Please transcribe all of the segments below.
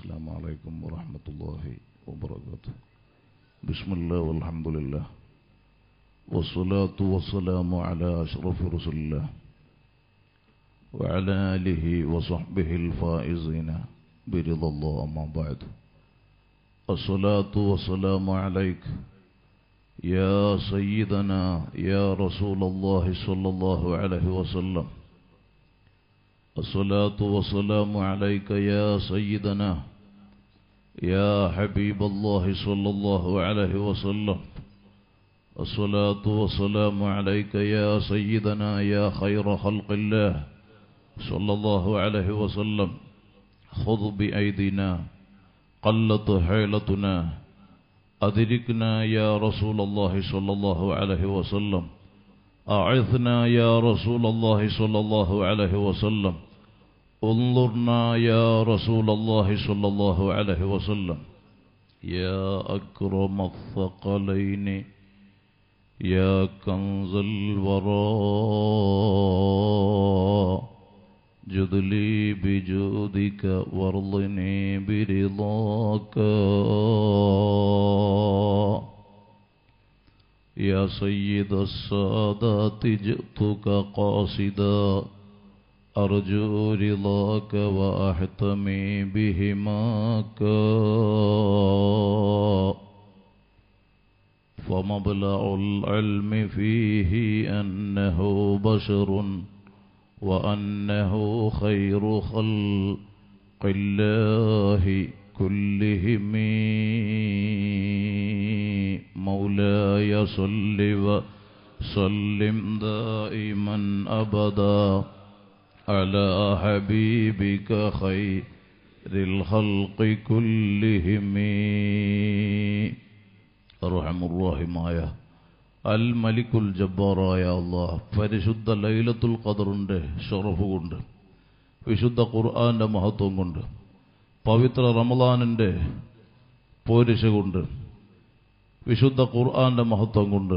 السلام عليكم ورحمة الله وبركاته بسم الله والحمد لله والصلاة والسلام على أشرف رسول الله وعلى آله وصحبه الفائزين برضا الله أما بعد الصلاة والسلام عليك يا سيدنا يا رسول الله صلى الله عليه وسلم الصلاة والسلام عليك يا سيدنا يا حبيب الله صلى الله عليه وسلم الصلاة والسلام عليك يا سيدنا يا خير خلق الله صلى الله عليه وسلم خذ بأيدينا قلت حيلتنا أدركنا يا رسول الله صلى الله عليه وسلم أعثنا يا رسول الله صلى الله عليه وسلم انظرنا يا رسول الله صلى الله عليه وسلم يا أكرم الثقلين يا كنز الورى جد لي بجودك وارضني برضاك يا سيد السادات جئتك قاصدا أرجو رضاك وأحتمي بهماك فمبلغ العلم فيه أنه بشر وأنه خير خلق الله كلهم مولاي صل وسلم دائما أبدا على حبيبك خير الخلق كلهم أرحم الراحماയ അൽ മലിക്കുൽ ജബ്ബാറായ അള്ളാഹ് പരിശുദ്ധ ലൈലത്തുൽ ഖദറിൻ്റെ ഷറഫ് കൊണ്ട് വിശുദ്ധ ഖുർആന്റെ മഹത്വം കൊണ്ട് പവിത്ര റമദാനിൻ്റെ പോരിശ കൊണ്ട് വിശുദ്ധ ഖുർആന്റെ മഹത്വം കൊണ്ട്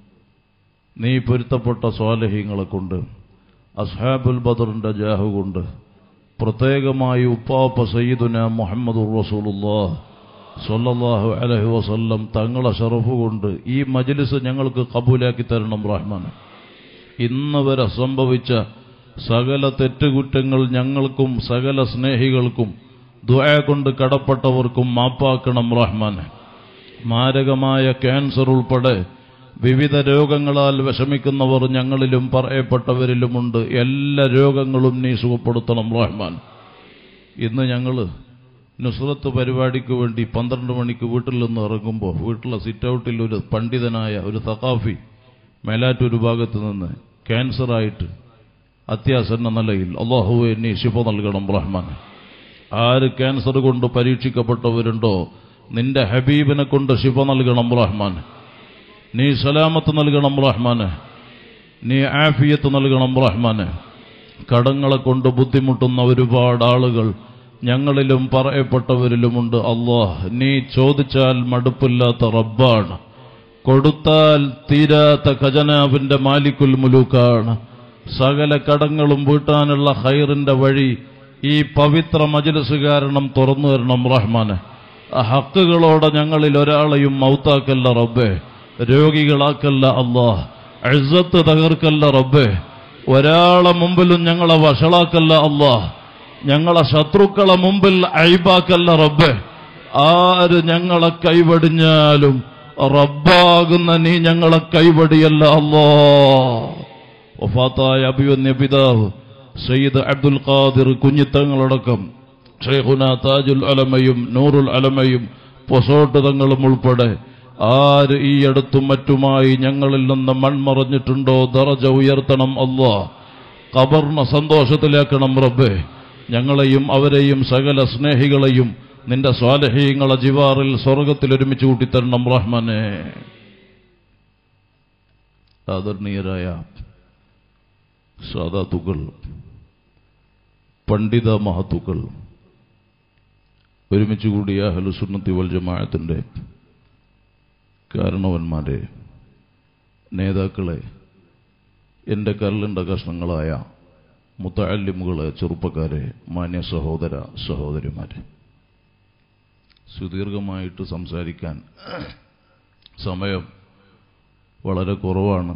നീ പൊരുത്തപ്പെട്ട സ്വാലഹ്യങ്ങളെ കൊണ്ട് അസ്ഹാബുൽ ബദറിന്റെ ജാഹു കൊണ്ട് പ്രത്യേകമായി ഉപ്പാപ്പ സയ്യിദുന മുഹമ്മദ് റസൂലുല്ലാഹ് സൊല്ലാഹു അലഹി വസല്ലം തങ്ങളെ ഷറഫ് കൊണ്ട് ഈ മജ്ലിസ് ഞങ്ങൾക്ക് കബൂലാക്കി തരണം റഹ്മാൻ ഇന്ന് വരെ സംഭവിച്ച സകല തെറ്റുകുറ്റങ്ങൾ ഞങ്ങൾക്കും സകല സ്നേഹികൾക്കും ദുആ കൊണ്ട് കടപ്പെട്ടവർക്കും മാപ്പാക്കണം റഹ്മാൻ മാരകമായ ക്യാൻസർ ഉൾപ്പെടെ വിവിധ രോഗങ്ങളാൽ വിഷമിക്കുന്നവർ ഞങ്ങളിലും പറയപ്പെട്ടവരിലുമുണ്ട് എല്ലാ രോഗങ്ങളും നീ സുഖപ്പെടുത്തണം റഹ്മാൻ ഇന്ന് ഞങ്ങൾ നുസ്രത്ത് പരിപാടിക്ക് വേണ്ടി പന്ത്രണ്ട് മണിക്ക് വീട്ടിൽ നിന്ന് ഇറങ്ങുമ്പോൾ വീട്ടിലെ സിറ്റ് ഔട്ടിൽ ഒരു പണ്ഡിതനായ ഒരു തക്കാഫി മേലാറ്റൂർ ഭാഗത്ത് നിന്ന് ക്യാൻസറായിട്ട് അത്യാസന്ന നിലയിൽ അള്ളാഹുവെ നീ ശിഫ നൽകണം റഹ്മാൻ ആര് ക്യാൻസർ കൊണ്ട് പരീക്ഷിക്കപ്പെട്ടവരുണ്ടോ നിന്റെ ഹബീബിനെ കൊണ്ട് ശിഫ നൽകണം റഹ്മാൻ നീ സലാമത്ത് നൽകണം റഹ്മാന് നീ ആഫിയത്ത് നൽകണം റഹ്മാന് കടങ്ങളെ കൊണ്ട് ബുദ്ധിമുട്ടുന്ന ഒരുപാട് ആളുകൾ ഞങ്ങളിലും പറയപ്പെട്ടവരിലുമുണ്ട് അള്ളാഹ് നീ ചോദിച്ചാൽ മടുപ്പില്ലാത്ത റബ്ബാണ് കൊടുത്താൽ തീരാത്ത ഖജനാവിന്റെ മാലിക്കുൽ മുലൂക്കാണ് സകല കടങ്ങളും വീട്ടാനുള്ള ഹൈറിന്റെ വഴി ഈ പവിത്ര മജലിസ് കാരണം തുറന്നു തരണം റഹ്മാന് ആ ഹക്കുകളോടെ ഞങ്ങളിൽ ഒരാളെയും മൗത്താക്കല്ല റബ്ബേ രോഗികളാക്കല്ല അള്ളാഹ് അഴ്സത്ത് തകർക്കല്ല റബ്ബേ ഒരാളെ മുമ്പിലും ഞങ്ങളെ വഷളാക്കല്ല അള്ളാഹ് ഞങ്ങളെ ശത്രുക്കളെ മുമ്പിൽ അഴിബാക്കല്ല റബ്ബെ ആര് ഞങ്ങളെ കൈവടിഞ്ഞാലും റബ്ബാകുന്ന നീ ഞങ്ങളെ കൈവടിയല്ല അല്ലോ ഒഫാത്തായ അഭിവന്യ പിതാവ് സയ്യിദ് അബ്ദുൽ ഖാദിർ കുഞ്ഞിത്തങ്ങളടക്കം ഷെയ്ഖുന താജുൽ അലമയും നൂറുൽ അലമയും പൊസോട്ട് തങ്ങളും ഉൾപ്പെടെ ആര് ഈ അടുത്തും മറ്റുമായി ഞങ്ങളിൽ നിന്ന് മൺമറഞ്ഞിട്ടുണ്ടോ ദറജ ഉയർത്തണം അല്ലാ കബർണ സന്തോഷത്തിലാക്കണം റബ്ബേ ഞങ്ങളെയും അവരെയും സകല സ്നേഹികളെയും നിന്റെ സ്വാലഹീങ്ങളെ ജിവാറിൽ സ്വർഗത്തിൽ ഒരുമിച്ച് കൂട്ടിത്തരണം റഹ്മാനെ ആദരണീയരായ സാധാത്തുക്കൾ പണ്ഡിത മഹത്തുക്കൾ ഒരുമിച്ച് കൂടിയ ഹലുസുന്നത്തി വൽ ജമാഅത്തിന്റെ കാരണവന്മാരെ നേതാക്കളെ എൻ്റെ കല്ലിൻ്റെ കഷ്ണങ്ങളായ മുത്തല്ലിമുകളെ ചെറുപ്പക്കാരെ മാന്യ സഹോദര സഹോദരിമാരെ സുദീർഘമായിട്ട് സംസാരിക്കാൻ സമയം വളരെ കുറവാണ്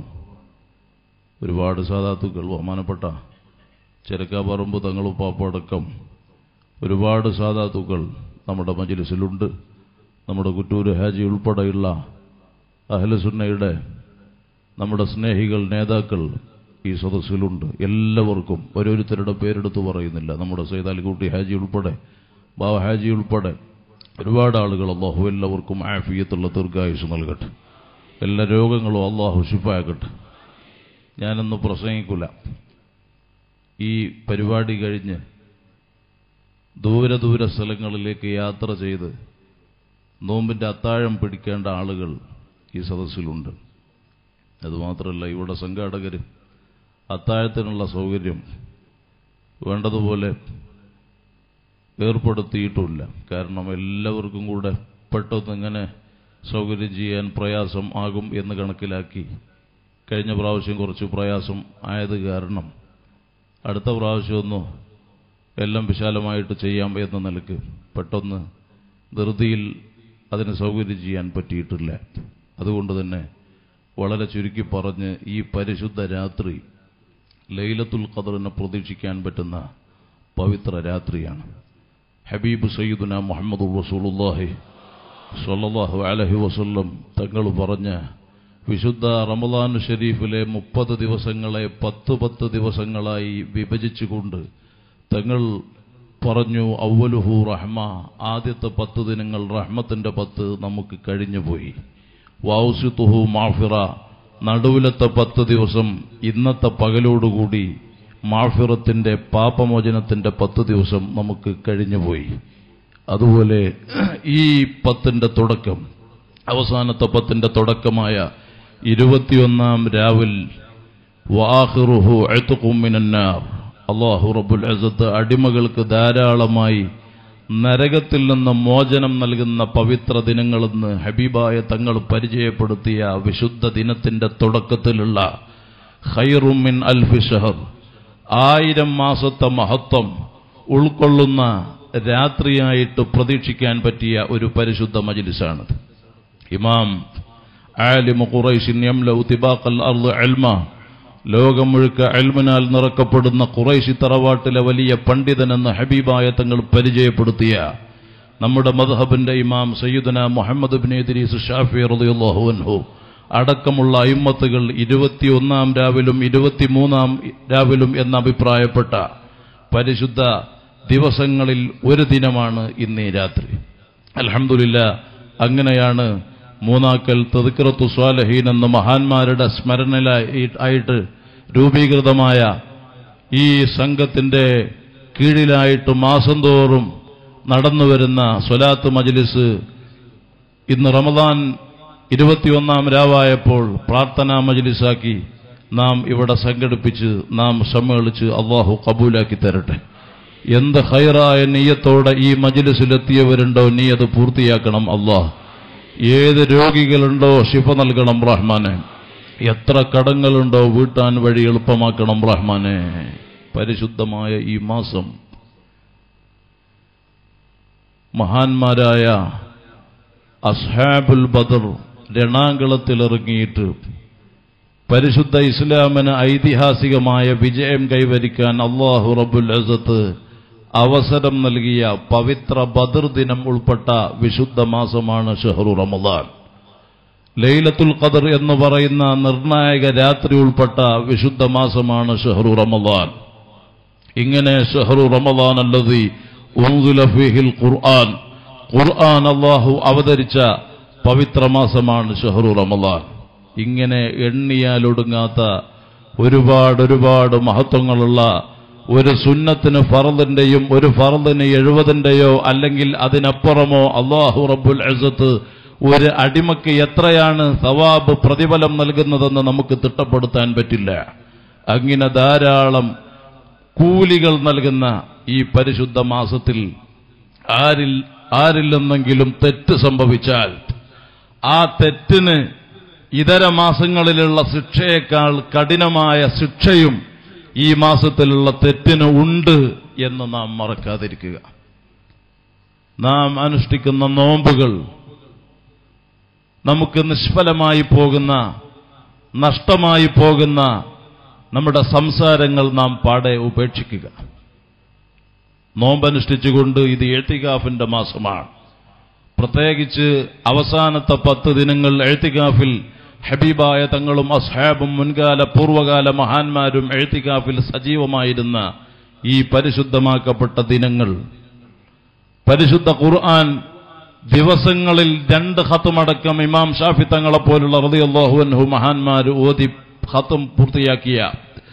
ഒരുപാട് സാധാത്തുക്കൾ ബഹുമാനപ്പെട്ട ചെരക്കാപറമ്പ് തങ്ങളുപ്പാപ്പടക്കം ഒരുപാട് സാധാത്തുക്കൾ നമ്മുടെ മജിലിസിലുണ്ട് നമ്മുടെ കുറ്റൂര് ഹാജി ഉൾപ്പെടെയുള്ള അഹലസുന്നയുടെ നമ്മുടെ സ്നേഹികൾ നേതാക്കൾ ഈ സദസ്സിലുണ്ട് എല്ലാവർക്കും ഓരോരുത്തരുടെ പേരെടുത്ത് പറയുന്നില്ല നമ്മുടെ സൈതാലിക്കുട്ടി ഹാജി ഉൾപ്പെടെ ബാബ ഹാജി ഉൾപ്പെടെ ഒരുപാട് ആളുകൾ അള്ളാഹു എല്ലാവർക്കും ആഫിയത്തുള്ള ദീർഘായുസ് നൽകട്ടെ എല്ലാ രോഗങ്ങളും അള്ളാഹു ശിഫാക്കട്ടെ ഞാനൊന്ന് പ്രസംഗിക്കില്ല ഈ പരിപാടി കഴിഞ്ഞ് ദൂര ദൂര സ്ഥലങ്ങളിലേക്ക് യാത്ര ചെയ്ത് നോമ്പിന്റെ അത്താഴം പിടിക്കേണ്ട ആളുകൾ ഈ സദസ്സിലുണ്ട് അതുമാത്രമല്ല ഇവിടെ സംഘാടകർ അത്താഴത്തിനുള്ള സൗകര്യം വേണ്ടതുപോലെ ഏർപ്പെടുത്തിയിട്ടുമില്ല കാരണം എല്ലാവർക്കും കൂടെ പെട്ടെന്ന് ഇങ്ങനെ സൗകര്യം ചെയ്യാൻ പ്രയാസം ആകും എന്ന് കണക്കിലാക്കി കഴിഞ്ഞ പ്രാവശ്യം കുറച്ച് പ്രയാസം ആയത് കാരണം അടുത്ത പ്രാവശ്യമൊന്നും എല്ലാം വിശാലമായിട്ട് ചെയ്യാം എന്ന നിലക്ക് പെട്ടെന്ന് ധൃതിയിൽ അതിന് സൗകര്യം ചെയ്യാൻ പറ്റിയിട്ടില്ല അതുകൊണ്ട് തന്നെ വളരെ ചുരുക്കി പറഞ്ഞ് ഈ പരിശുദ്ധ രാത്രി ലൈലത്തുൽ ഖദറിനെ പ്രതീക്ഷിക്കാൻ പറ്റുന്ന പവിത്ര രാത്രിയാണ് ഹബീബ് സയ്യിദുന മുഹമ്മദ് റസൂലുള്ളാഹി സ്വല്ലല്ലാഹു അലൈഹി വസല്ലം തങ്ങൾ പറഞ്ഞ വിശുദ്ധ റമദാൻ ഷരീഫിലെ മുപ്പത് ദിവസങ്ങളെ പത്ത് പത്ത് ദിവസങ്ങളായി വിഭജിച്ചുകൊണ്ട് തങ്ങൾ പറഞ്ഞു അവലുഹു റഹ്മ ആദ്യത്തെ പത്ത് ദിനങ്ങൾ റഹ്മത്തിന്റെ പത്ത് നമുക്ക് കഴിഞ്ഞുപോയി വൗസിത്തുഹു മാഫിറ നടുവിലത്തെ പത്ത് ദിവസം ഇന്നത്തെ പകലോടുകൂടി മാഫിറത്തിന്റെ പാപമോചനത്തിന്റെ പത്ത് ദിവസം നമുക്ക് കഴിഞ്ഞുപോയി അതുപോലെ ഈ പത്തിന്റെ തുടക്കം അവസാനത്തെ പത്തിന്റെ തുടക്കമായ ഇരുപത്തിയൊന്നാം രാവിൽ വാഹിറുഹു എത്തുക്കുമ്മിനാർ അള്ളാഹു റബുൽ അസത്ത് അടിമകൾക്ക് ധാരാളമായി നരകത്തിൽ നിന്ന് മോചനം നൽകുന്ന പവിത്ര ദിനങ്ങളെന്ന് ഹബീബായ തങ്ങൾ പരിചയപ്പെടുത്തിയ വിശുദ്ധ ദിനത്തിന്റെ തുടക്കത്തിലുള്ള ഖൈറുമിൻ അൽഫി ഷഹർ ആയിരം മാസത്തെ മഹത്വം ഉൾക്കൊള്ളുന്ന രാത്രിയായിട്ട് പ്രതീക്ഷിക്കാൻ പറ്റിയ ഒരു പരിശുദ്ധ മജിലിസാണ് ഇമാം ആലിമ ഖുറൈശിൻ യംലഉ തിബാഖൽ അർള് ഇൽമ ലോകം മുഴുക്ക അൽമിനാൽ നിറക്കപ്പെടുന്ന ഖുറൈശി തറവാട്ടിലെ വലിയ പണ്ഡിതനെന്ന് ഹബീബായ തങ്ങൾ പരിചയപ്പെടുത്തിയ നമ്മുടെ മദ്ഹബിന്റെ ഇമാം സയ്യിദന മുഹമ്മദ് ബിൻ ഇദ്രീസ് ഷാഫി റളിയല്ലാഹു അൻഹു അടക്കമുള്ള അയിമ്മത്തുകൾ ഇരുപത്തിയൊന്നാം രാവിലും ഇരുപത്തിമൂന്നാം രാവിലും എന്ന് അഭിപ്രായപ്പെട്ട പരിശുദ്ധ ദിവസങ്ങളിൽ ഒരു ദിനമാണ് ഇന്നീ രാത്രി അൽഹംദുലില്ല അങ്ങനെയാണ് മൂന്നാക്കൽ തെതുക്കിറത്തു സ്വാലഹീൻ എന്ന മഹാന്മാരുടെ സ്മരണയിലായി ആയിട്ട് രൂപീകൃതമായ ഈ സംഘത്തിന്റെ കീഴിലായിട്ട് മാസം തോറും നടന്നുവരുന്ന സ്വലാത്ത് മജ്ലിസ് ഇന്ന് റമദാൻ ഇരുപത്തിയൊന്നാം രാവായപ്പോൾ പ്രാർത്ഥനാ മജ്ലിസാക്കി നാം ഇവിടെ സംഘടിപ്പിച്ച് നാം സമ്മേളിച്ച് അള്ളാഹു കബൂലാക്കി തരട്ടെ എന്ത് ഹൈറായ നീയത്തോടെ ഈ മജ്ലിസിലെത്തിയവരുണ്ടോ നീ അത് പൂർത്തിയാക്കണം അള്ളാഹ് ഏത് രോഗികളുണ്ടോ ശിഫ നൽകണം റഹ്മാനെ എത്ര കടങ്ങളുണ്ടോ വീട്ടാൻ വഴി എളുപ്പമാക്കണം റഹ്മാനെ പരിശുദ്ധമായ ഈ മാസം മഹാന്മാരായ അസ്ഹാബുൽ ബദർ രണാങ്കളത്തിലിറങ്ങിയിട്ട് പരിശുദ്ധ ഇസ്ലാമിന് ഐതിഹാസികമായ വിജയം കൈവരിക്കാൻ അള്ളാഹു റബുൽ അസത്ത് അവസരം നൽകിയ പവിത്ര ബദർ ദിനം ഉൾപ്പെട്ട വിശുദ്ധ മാസമാണ് ഷെഹറു റമദാൻ ലൈലത്തുൽ ഖദർ എന്ന് പറയുന്ന നിർണായക രാത്രി ഉൾപ്പെട്ട വിശുദ്ധ മാസമാണ് ഷെഹറു റമദാൻ ഇങ്ങനെ ഷെഹറു റമദാൻ അല്ലതി ഫീഹിൽ ഖുർആൻ ഖുർആൻ അള്ളാഹു അവതരിച്ച പവിത്ര മാസമാണ് ഷെഹറു റമദാൻ ഇങ്ങനെ എണ്ണിയാലൊടുങ്ങാത്ത ഒരുപാട് ഒരുപാട് മഹത്വങ്ങളുള്ള ഒരു സുന്നത്തിന് ഫറദിന്റെയും ഒരു ഫറദിന് എഴുപതിന്റെയോ അല്ലെങ്കിൽ അതിനപ്പുറമോ അള്ളാഹു റബ്ബുൽ അസത്ത് ഒരു അടിമയ്ക്ക് എത്രയാണ് സവാബ് പ്രതിഫലം നൽകുന്നതെന്ന് നമുക്ക് തിട്ടപ്പെടുത്താൻ പറ്റില്ല അങ്ങനെ ധാരാളം കൂലികൾ നൽകുന്ന ഈ പരിശുദ്ധ മാസത്തിൽ ആരിൽ ആരിൽ നിന്നെങ്കിലും തെറ്റ് സംഭവിച്ചാൽ ആ തെറ്റിന് ഇതര മാസങ്ങളിലുള്ള ശിക്ഷയേക്കാൾ കഠിനമായ ശിക്ഷയും ഈ മാസത്തിലുള്ള തെറ്റിന് ഉണ്ട് എന്ന് നാം മറക്കാതിരിക്കുക നാം അനുഷ്ഠിക്കുന്ന നോമ്പുകൾ നമുക്ക് നിഷ്ഫലമായി പോകുന്ന നഷ്ടമായി പോകുന്ന നമ്മുടെ സംസാരങ്ങൾ നാം പാടെ ഉപേക്ഷിക്കുക നോമ്പനുഷ്ഠിച്ചുകൊണ്ട് ഇത് എഴുത്തികാഫിന്റെ മാസമാണ് പ്രത്യേകിച്ച് അവസാനത്തെ പത്ത് ദിനങ്ങൾ എഴുത്തികാഫിൽ ഹബീബായ തങ്ങളും അസ്ഹാബും മുൻകാല പൂർവകാല മഹാന്മാരും എഴുത്തികാഫിൽ സജീവമായിരുന്ന ഈ പരിശുദ്ധമാക്കപ്പെട്ട ദിനങ്ങൾ പരിശുദ്ധ ഖുർആൻ ദിവസങ്ങളിൽ രണ്ട് ഹത്തുമടക്കം ഇമാം ഷാഫി തങ്ങളെ പോലുള്ള റതിയല്ലാഹുഅൻഹു മഹാന്മാർ ഓതി ഹത്തും പൂർത്തിയാക്കിയ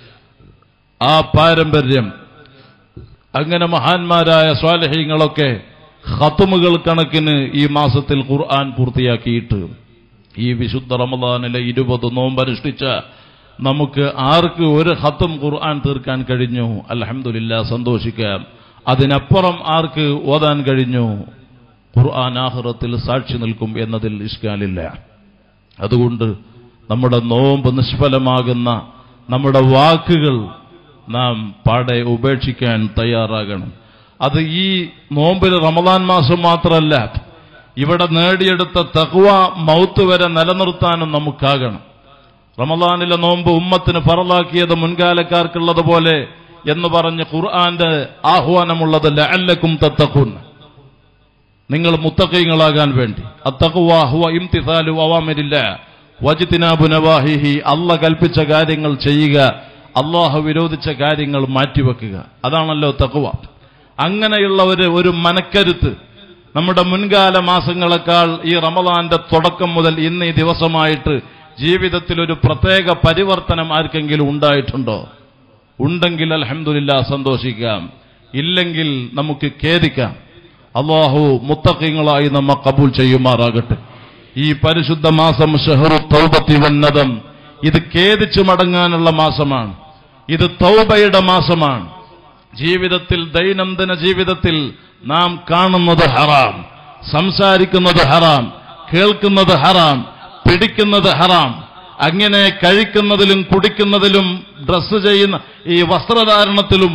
ആ പാരമ്പര്യം അങ്ങനെ മഹാന്മാരായ സ്വാലഹ്യങ്ങളൊക്കെ ഹത്തുമുകൾ കണക്കിന് ഈ മാസത്തിൽ ഖുർആൻ പൂർത്തിയാക്കിയിട്ട് ഈ വിശുദ്ധ റമദാനിലെ ഇരുപത് നോമ്പനുഷ്ഠിച്ച നമുക്ക് ആർക്ക് ഒരു ഹത്തും ഖുർആൻ തീർക്കാൻ കഴിഞ്ഞു അലഹമില്ല സന്തോഷിക്കാം അതിനപ്പുറം ആർക്ക് ഓതാൻ കഴിഞ്ഞു ഖുർആൻ ആഹ്റത്തിൽ സാക്ഷി നിൽക്കും എന്നതിൽ ഇഷ്കാലില്ല അതുകൊണ്ട് നമ്മുടെ നോമ്പ് നിഷ്ഫലമാകുന്ന നമ്മുടെ വാക്കുകൾ നാം പാടെ ഉപേക്ഷിക്കാൻ തയ്യാറാകണം അത് ഈ നോമ്പിൽ റമദാൻ മാസം മാത്രമല്ല ഇവിടെ നേടിയെടുത്ത തഹ്വ മൗത്ത് വരെ നിലനിർത്താനും നമുക്കാകണം റമദാനിലെ നോമ്പ് ഉമ്മത്തിന് പറലാക്കിയത് മുൻകാലക്കാർക്കുള്ളതുപോലെ എന്ന് പറഞ്ഞ് ഖുർആന്റെ ആഹ്വാനമുള്ളത് ലഅല്ലക്കും തത്തഖുൻ നിങ്ങൾ മുത്തക്കൈങ്ങളാകാൻ വേണ്ടി അത്തഖ്വാഹുവ ഇംതിസാലു അവാമിരില്ല വജിത്തിനാബു നവാഹിഹി അല്ല കൽപ്പിച്ച കാര്യങ്ങൾ ചെയ്യുക അള്ളാഹു വിരോധിച്ച കാര്യങ്ങൾ മാറ്റിവെക്കുക അതാണല്ലോ തഖ്വ അങ്ങനെയുള്ള ഒരു ഒരു മനക്കരുത്ത് നമ്മുടെ മുൻകാല മാസങ്ങളെക്കാൾ ഈ റമദാന്റെ തുടക്കം മുതൽ ഇന്ന് ഈ ദിവസമായിട്ട് ജീവിതത്തിൽ ഒരു പ്രത്യേക പരിവർത്തനം ആർക്കെങ്കിലും ഉണ്ടായിട്ടുണ്ടോ ഉണ്ടെങ്കിൽ അലഹമില്ല സന്തോഷിക്കാം ഇല്ലെങ്കിൽ നമുക്ക് ഖേദിക്കാം അള്ളാഹു മുത്തക്കിങ്ങളായി നമ്മ കബൂൽ ചെയ്യുമാറാകട്ടെ ഈ പരിശുദ്ധ മാസം ഷെഹറു തൗബത്തി വന്നതം ഇത് ഖേദിച്ചു മടങ്ങാനുള്ള മാസമാണ് ഇത് തൗബയുടെ മാസമാണ് ജീവിതത്തിൽ ദൈനംദിന ജീവിതത്തിൽ നാം കാണുന്നത് ഹറാം സംസാരിക്കുന്നത് ഹറാം കേൾക്കുന്നത് ഹറാം പിടിക്കുന്നത് ഹറാം അങ്ങനെ കഴിക്കുന്നതിലും കുടിക്കുന്നതിലും ഡ്രസ്സ് ചെയ്യുന്ന ഈ വസ്ത്രധാരണത്തിലും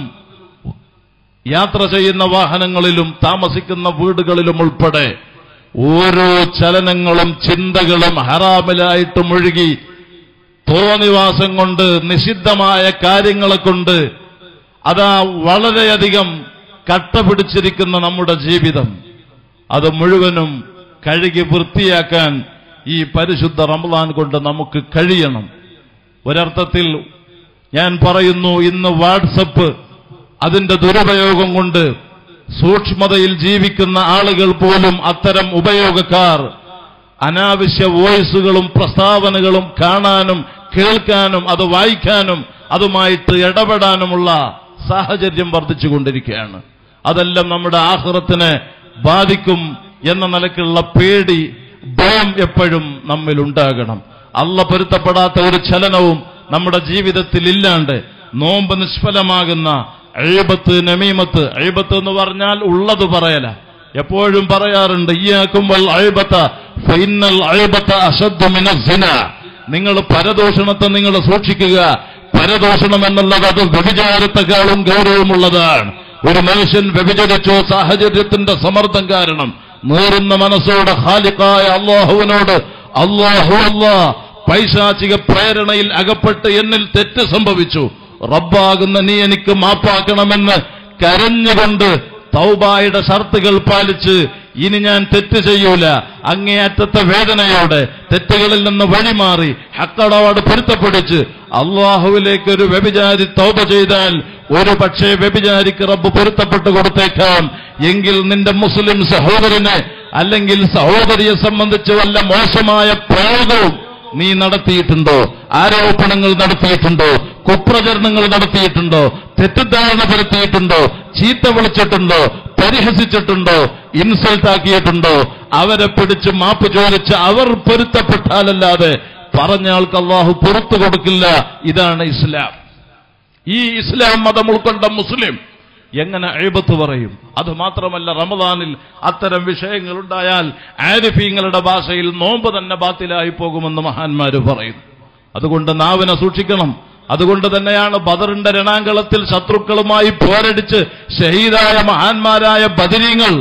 യാത്ര ചെയ്യുന്ന വാഹനങ്ങളിലും താമസിക്കുന്ന വീടുകളിലും ഉൾപ്പെടെ ഓരോ ചലനങ്ങളും ചിന്തകളും ഹറാമിലായിട്ട് മുഴുകി തോന്നിവാസം കൊണ്ട് നിഷിദ്ധമായ കാര്യങ്ങളെ കൊണ്ട് അതാ വളരെയധികം കട്ട പിടിച്ചിരിക്കുന്ന നമ്മുടെ ജീവിതം അത് മുഴുവനും കഴുകി വൃത്തിയാക്കാൻ ഈ പരിശുദ്ധ റമദാൻ കൊണ്ട് നമുക്ക് കഴിയണം ഒരർത്ഥത്തിൽ ഞാൻ പറയുന്നു ഇന്ന് വാട്സപ്പ് അതിന്റെ ദുരുപയോഗം കൊണ്ട് സൂക്ഷ്മതയിൽ ജീവിക്കുന്ന ആളുകൾ പോലും അത്തരം ഉപയോഗക്കാർ അനാവശ്യ വോയിസുകളും പ്രസ്താവനകളും കാണാനും കേൾക്കാനും അത് വായിക്കാനും അതുമായിട്ട് ഇടപെടാനുമുള്ള സാഹചര്യം വർദ്ധിച്ചുകൊണ്ടിരിക്കുകയാണ് അതെല്ലാം നമ്മുടെ ആഹ്റത്തിനെ ബാധിക്കും എന്ന നിലക്കുള്ള പേടി ഭയം എപ്പോഴും നമ്മിൽ ഉണ്ടാകണം അല്ല പൊരുത്തപ്പെടാത്ത ഒരു ചലനവും നമ്മുടെ ജീവിതത്തിൽ ഇല്ലാണ്ട് നോമ്പ് നിഷ്ഫലമാകുന്ന അഴിബത്ത് നമീമത്ത് അഴിബത്ത് എന്ന് പറഞ്ഞാൽ ഉള്ളത് പറയല എപ്പോഴും പറയാറുണ്ട് ഈയാക്കും വൽ അഴിബത്ത ഫൈനൽ അഴിബത്ത അശദ്ദു മിനസ്സിന നിങ്ങൾ പരദോഷണത്തെ നിങ്ങൾ സൂക്ഷിക്കുക പരദോഷണം എന്നുള്ളത് അത് വ്യഭിചാരത്തെക്കാളും ഗൗരവമുള്ളതാണ് ഒരു മനുഷ്യൻ വ്യഭിചരിച്ചോ സാഹചര്യത്തിന്റെ സമ്മർദ്ദം കാരണം നേറുന്ന മനസ്സോട് ഹാലിക്കായ അള്ളാഹുവിനോട് അള്ളാഹു അല്ലാ പൈശാചിക പ്രേരണയിൽ അകപ്പെട്ട് എന്നിൽ തെറ്റ് സംഭവിച്ചു റബ്ബാകുന്ന നീ എനിക്ക് മാപ്പാക്കണമെന്ന് കരഞ്ഞുകൊണ്ട് തൗബായുടെ ഷർത്തുകൾ പാലിച്ച് ഇനി ഞാൻ തെറ്റ് ചെയ്യൂല അങ്ങേയറ്റത്തെ വേദനയോടെ തെറ്റുകളിൽ നിന്ന് വഴിമാറി ഹക്കടോട് പൊരുത്തപ്പെടിച്ച് അള്ളാഹുവിലേക്ക് ഒരു വ്യഭിചാരി തൗബ ചെയ്താൽ ഒരു പക്ഷേ വ്യഭിചാരിക്ക് റബ്ബ് പൊരുത്തപ്പെട്ട് കൊടുത്തേക്കാം എങ്കിൽ നിന്റെ മുസ്ലിം സഹോദരനെ അല്ലെങ്കിൽ സഹോദരിയെ സംബന്ധിച്ച് വല്ല മോശമായ പ്രയോഗവും നീ നടത്തിയിട്ടുണ്ടോ ആരോപണങ്ങൾ നടത്തിയിട്ടുണ്ടോ കുപ്രചരണങ്ങൾ നടത്തിയിട്ടുണ്ടോ തെറ്റിദ്ധാരണ പരത്തിയിട്ടുണ്ടോ ചീത്ത വിളിച്ചിട്ടുണ്ടോ പരിഹസിച്ചിട്ടുണ്ടോ ഇൻസൾട്ട് ആക്കിയിട്ടുണ്ടോ അവരെ പിടിച്ച് മാപ്പ് ചോദിച്ച് അവർ പൊരുത്തപ്പെട്ടാലല്ലാതെ പറഞ്ഞ ആൾക്ക് അള്ളാഹു പുറത്തു കൊടുക്കില്ല ഇതാണ് ഇസ്ലാം ഈ ഇസ്ലാം മതം ഉൾക്കൊണ്ട മുസ്ലിം എങ്ങനെ എഴുപത്ത് പറയും അത് മാത്രമല്ല റമദാനിൽ അത്തരം വിഷയങ്ങൾ ഉണ്ടായാൽ ആരിഫീങ്ങളുടെ ഭാഷയിൽ നോമ്പ് തന്നെ ബാത്തിലായി പോകുമെന്ന് മഹാന്മാര് പറയുന്നു അതുകൊണ്ട് നാവിനെ സൂക്ഷിക്കണം അതുകൊണ്ട് തന്നെയാണ് ബദറിന്റെ രണാങ്കളത്തിൽ ശത്രുക്കളുമായി പോരടിച്ച് ഷഹീദായ മഹാന്മാരായ ബദരീങ്ങൾ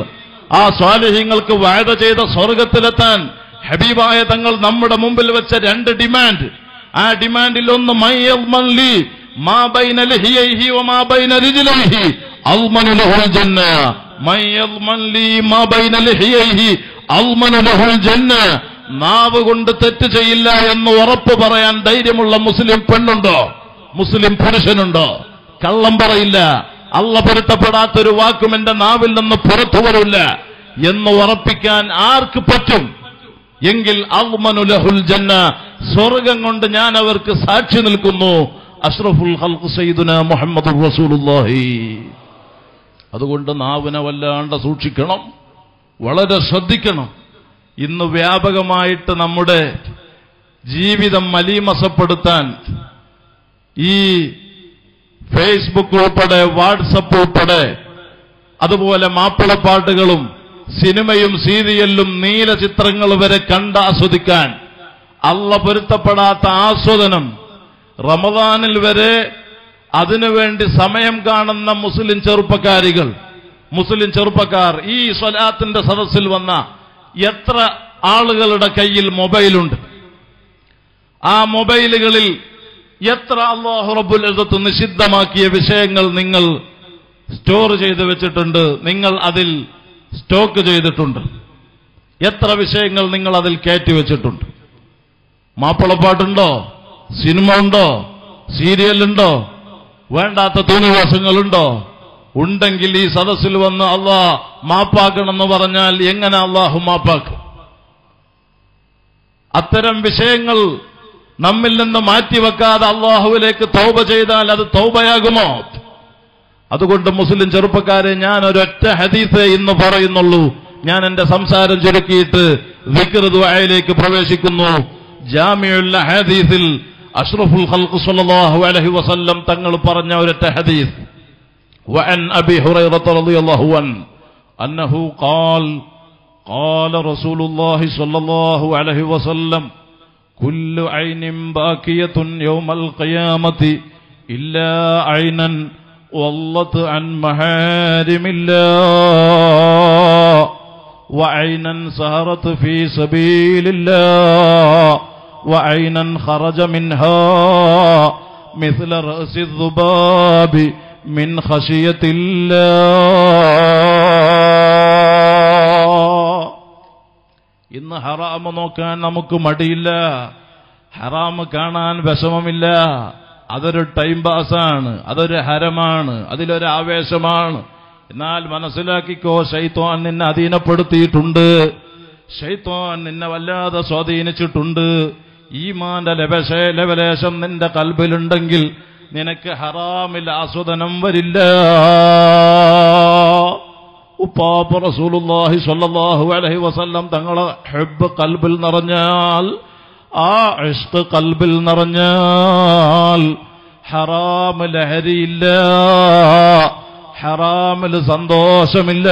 ആ സ്വാലിഹ്യങ്ങൾക്ക് വായത ചെയ്ത സ്വർഗത്തിലെത്താൻ ഹബീബായ തങ്ങൾ നമ്മുടെ മുമ്പിൽ വെച്ച രണ്ട് ഡിമാൻഡ് ആ ഡിമാൻഡിൽ ഒന്ന് മൈ യദ്മൻ ലി മാ ബൈന ലഹിയൈഹി വമാ ബൈന റിജ്ലൈഹി അൽമനു ലഹുൽ ജന്ന മൈ യദ്മൻ ലി മാ ബൈന ലഹിയൈഹി അൽമനു ലഹുൽ ജന്ന നാവ് കൊണ്ട് തെറ്റ് ചെയ്യില്ല എന്ന് ഉറപ്പ് പറയാൻ ധൈര്യമുള്ള മുസ്ലിം പെണ്ണുണ്ടോ മുസ്ലിം പുരുഷനുണ്ടോ കള്ളം പറയില്ല അള്ള പൊരുത്തപ്പെടാത്തൊരു വാക്കും എന്റെ നാവിൽ നിന്ന് പുറത്തു വരില്ല എന്ന് ഉറപ്പിക്കാൻ ആർക്ക് പറ്റും എങ്കിൽ അവ്മനുലഹുൽ ജന്ന സ്വർഗം കൊണ്ട് ഞാൻ അവർക്ക് സാക്ഷി നിൽക്കുന്നു അഷ്റഫുൽ ഹൽഖ് സയ്യിദുന മുഹമ്മദ് റസൂലുള്ളാഹി അതുകൊണ്ട് നാവിനെ വല്ലാണ്ട് സൂക്ഷിക്കണം വളരെ ശ്രദ്ധിക്കണം ഇന്ന് വ്യാപകമായിട്ട് നമ്മുടെ ജീവിതം മലീമസപ്പെടുത്താൻ ഈ ഫേസ്ബുക്ക് ഉൾപ്പെടെ വാട്സപ്പ് ഉൾപ്പെടെ അതുപോലെ മാപ്പിളപ്പാട്ടുകളും സിനിമയും സീരിയലും നീലചിത്രങ്ങൾ വരെ കണ്ട് ആസ്വദിക്കാൻ അള്ള പൊരുത്തപ്പെടാത്ത ആസ്വദനം റമദാനിൽ വരെ അതിനുവേണ്ടി സമയം കാണുന്ന മുസ്ലിം ചെറുപ്പക്കാരികൾ മുസ്ലിം ചെറുപ്പക്കാർ ഈ സ്വലാത്തിന്റെ സദസ്സിൽ വന്ന എത്ര ആളുകളുടെ കയ്യിൽ മൊബൈലുണ്ട് ആ മൊബൈലുകളിൽ എത്ര അള്ളാഹു റബ്ബുൽ ഇസ്സത്ത് നിഷിദ്ധമാക്കിയ വിഷയങ്ങൾ നിങ്ങൾ സ്റ്റോർ ചെയ്ത് വെച്ചിട്ടുണ്ട് നിങ്ങൾ അതിൽ സ്റ്റോക്ക് ചെയ്തിട്ടുണ്ട് എത്ര വിഷയങ്ങൾ നിങ്ങൾ അതിൽ കയറ്റി വെച്ചിട്ടുണ്ട് മാപ്പിളപ്പാട്ടുണ്ടോ സിനിമ ഉണ്ടോ സീരിയലുണ്ടോ വേണ്ടാത്ത തോന്നിവാസങ്ങളുണ്ടോ ഉണ്ടെങ്കിൽ ഈ സദസ്സിൽ വന്ന് അള്ളാ മാപ്പാക്കണമെന്ന് പറഞ്ഞാൽ എങ്ങനെ അള്ളാഹു മാപ്പാക്കും അത്തരം വിഷയങ്ങൾ നമ്മിൽ നിന്ന് മാറ്റിവെക്കാതെ അള്ളാഹുവിലേക്ക് തൗബ ചെയ്താൽ അത് തൗബയാകുമോ അതുകൊണ്ട് മുസ്ലിം ചെറുപ്പക്കാരെ ഞാൻ ഒരൊറ്റ ഹദീസ് ഇന്ന് പറയുന്നുള്ളൂ ഞാൻ എന്റെ സംസാരം ചുരുക്കിയിട്ട് വിക്രദ്വായയിലേക്ക് പ്രവേശിക്കുന്നു ജാമിയുള്ള ഹദീസിൽ അഷ്റഫുൽ ഖൽഖ് സ്വല്ലല്ലാഹു അലൈഹി വസല്ലം തങ്ങൾ പറഞ്ഞ ഒരൊറ്റ ഹദീസ് وعن أبي هريرة رضي الله عنه أنه قال قال رسول الله صلى الله عليه وسلم كل عين باكية يوم القيامة إلا عينا واللت عن محارم الله وعينا سهرت في سبيل الله وعينا خرج منها مثل رأس الذباب من خشية الله ഇന്ന് ഹറാമ് നോക്കാൻ നമുക്ക് മടിയില്ല ഹറാമ് കാണാൻ വിഷമമില്ല അതൊരു ടൈം പാസാണ് അതൊരു ഹരമാണ് അതിലൊരു ആവേശമാണ് എന്നാൽ മനസ്സിലാക്കിക്കോ ഷൈത്തോൻ നിന്നെ അധീനപ്പെടുത്തിയിട്ടുണ്ട് ഷൈത്തോൻ നിന്നെ വല്ലാതെ സ്വാധീനിച്ചിട്ടുണ്ട് ഈമാന്റെ ലവശ ലവലേശം നിന്റെ കൽബിലുണ്ടെങ്കിൽ നിനക്ക് ഹറാമിൽ ആസ്വദനം വരില്ല ഉപ്പാപ്പ റസൂലുള്ളാഹി സ്വല്ലല്ലാഹു അലൈഹി വസല്ലം തങ്ങളെ ഹെബ് കൽബിൽ നിറഞ്ഞാൽ ആ ഇഷ്ക് കൽബിൽ നിറഞ്ഞാൽ ഹറാമ് ലഹരിയില്ല ഹറാമിൽ സന്തോഷമില്ല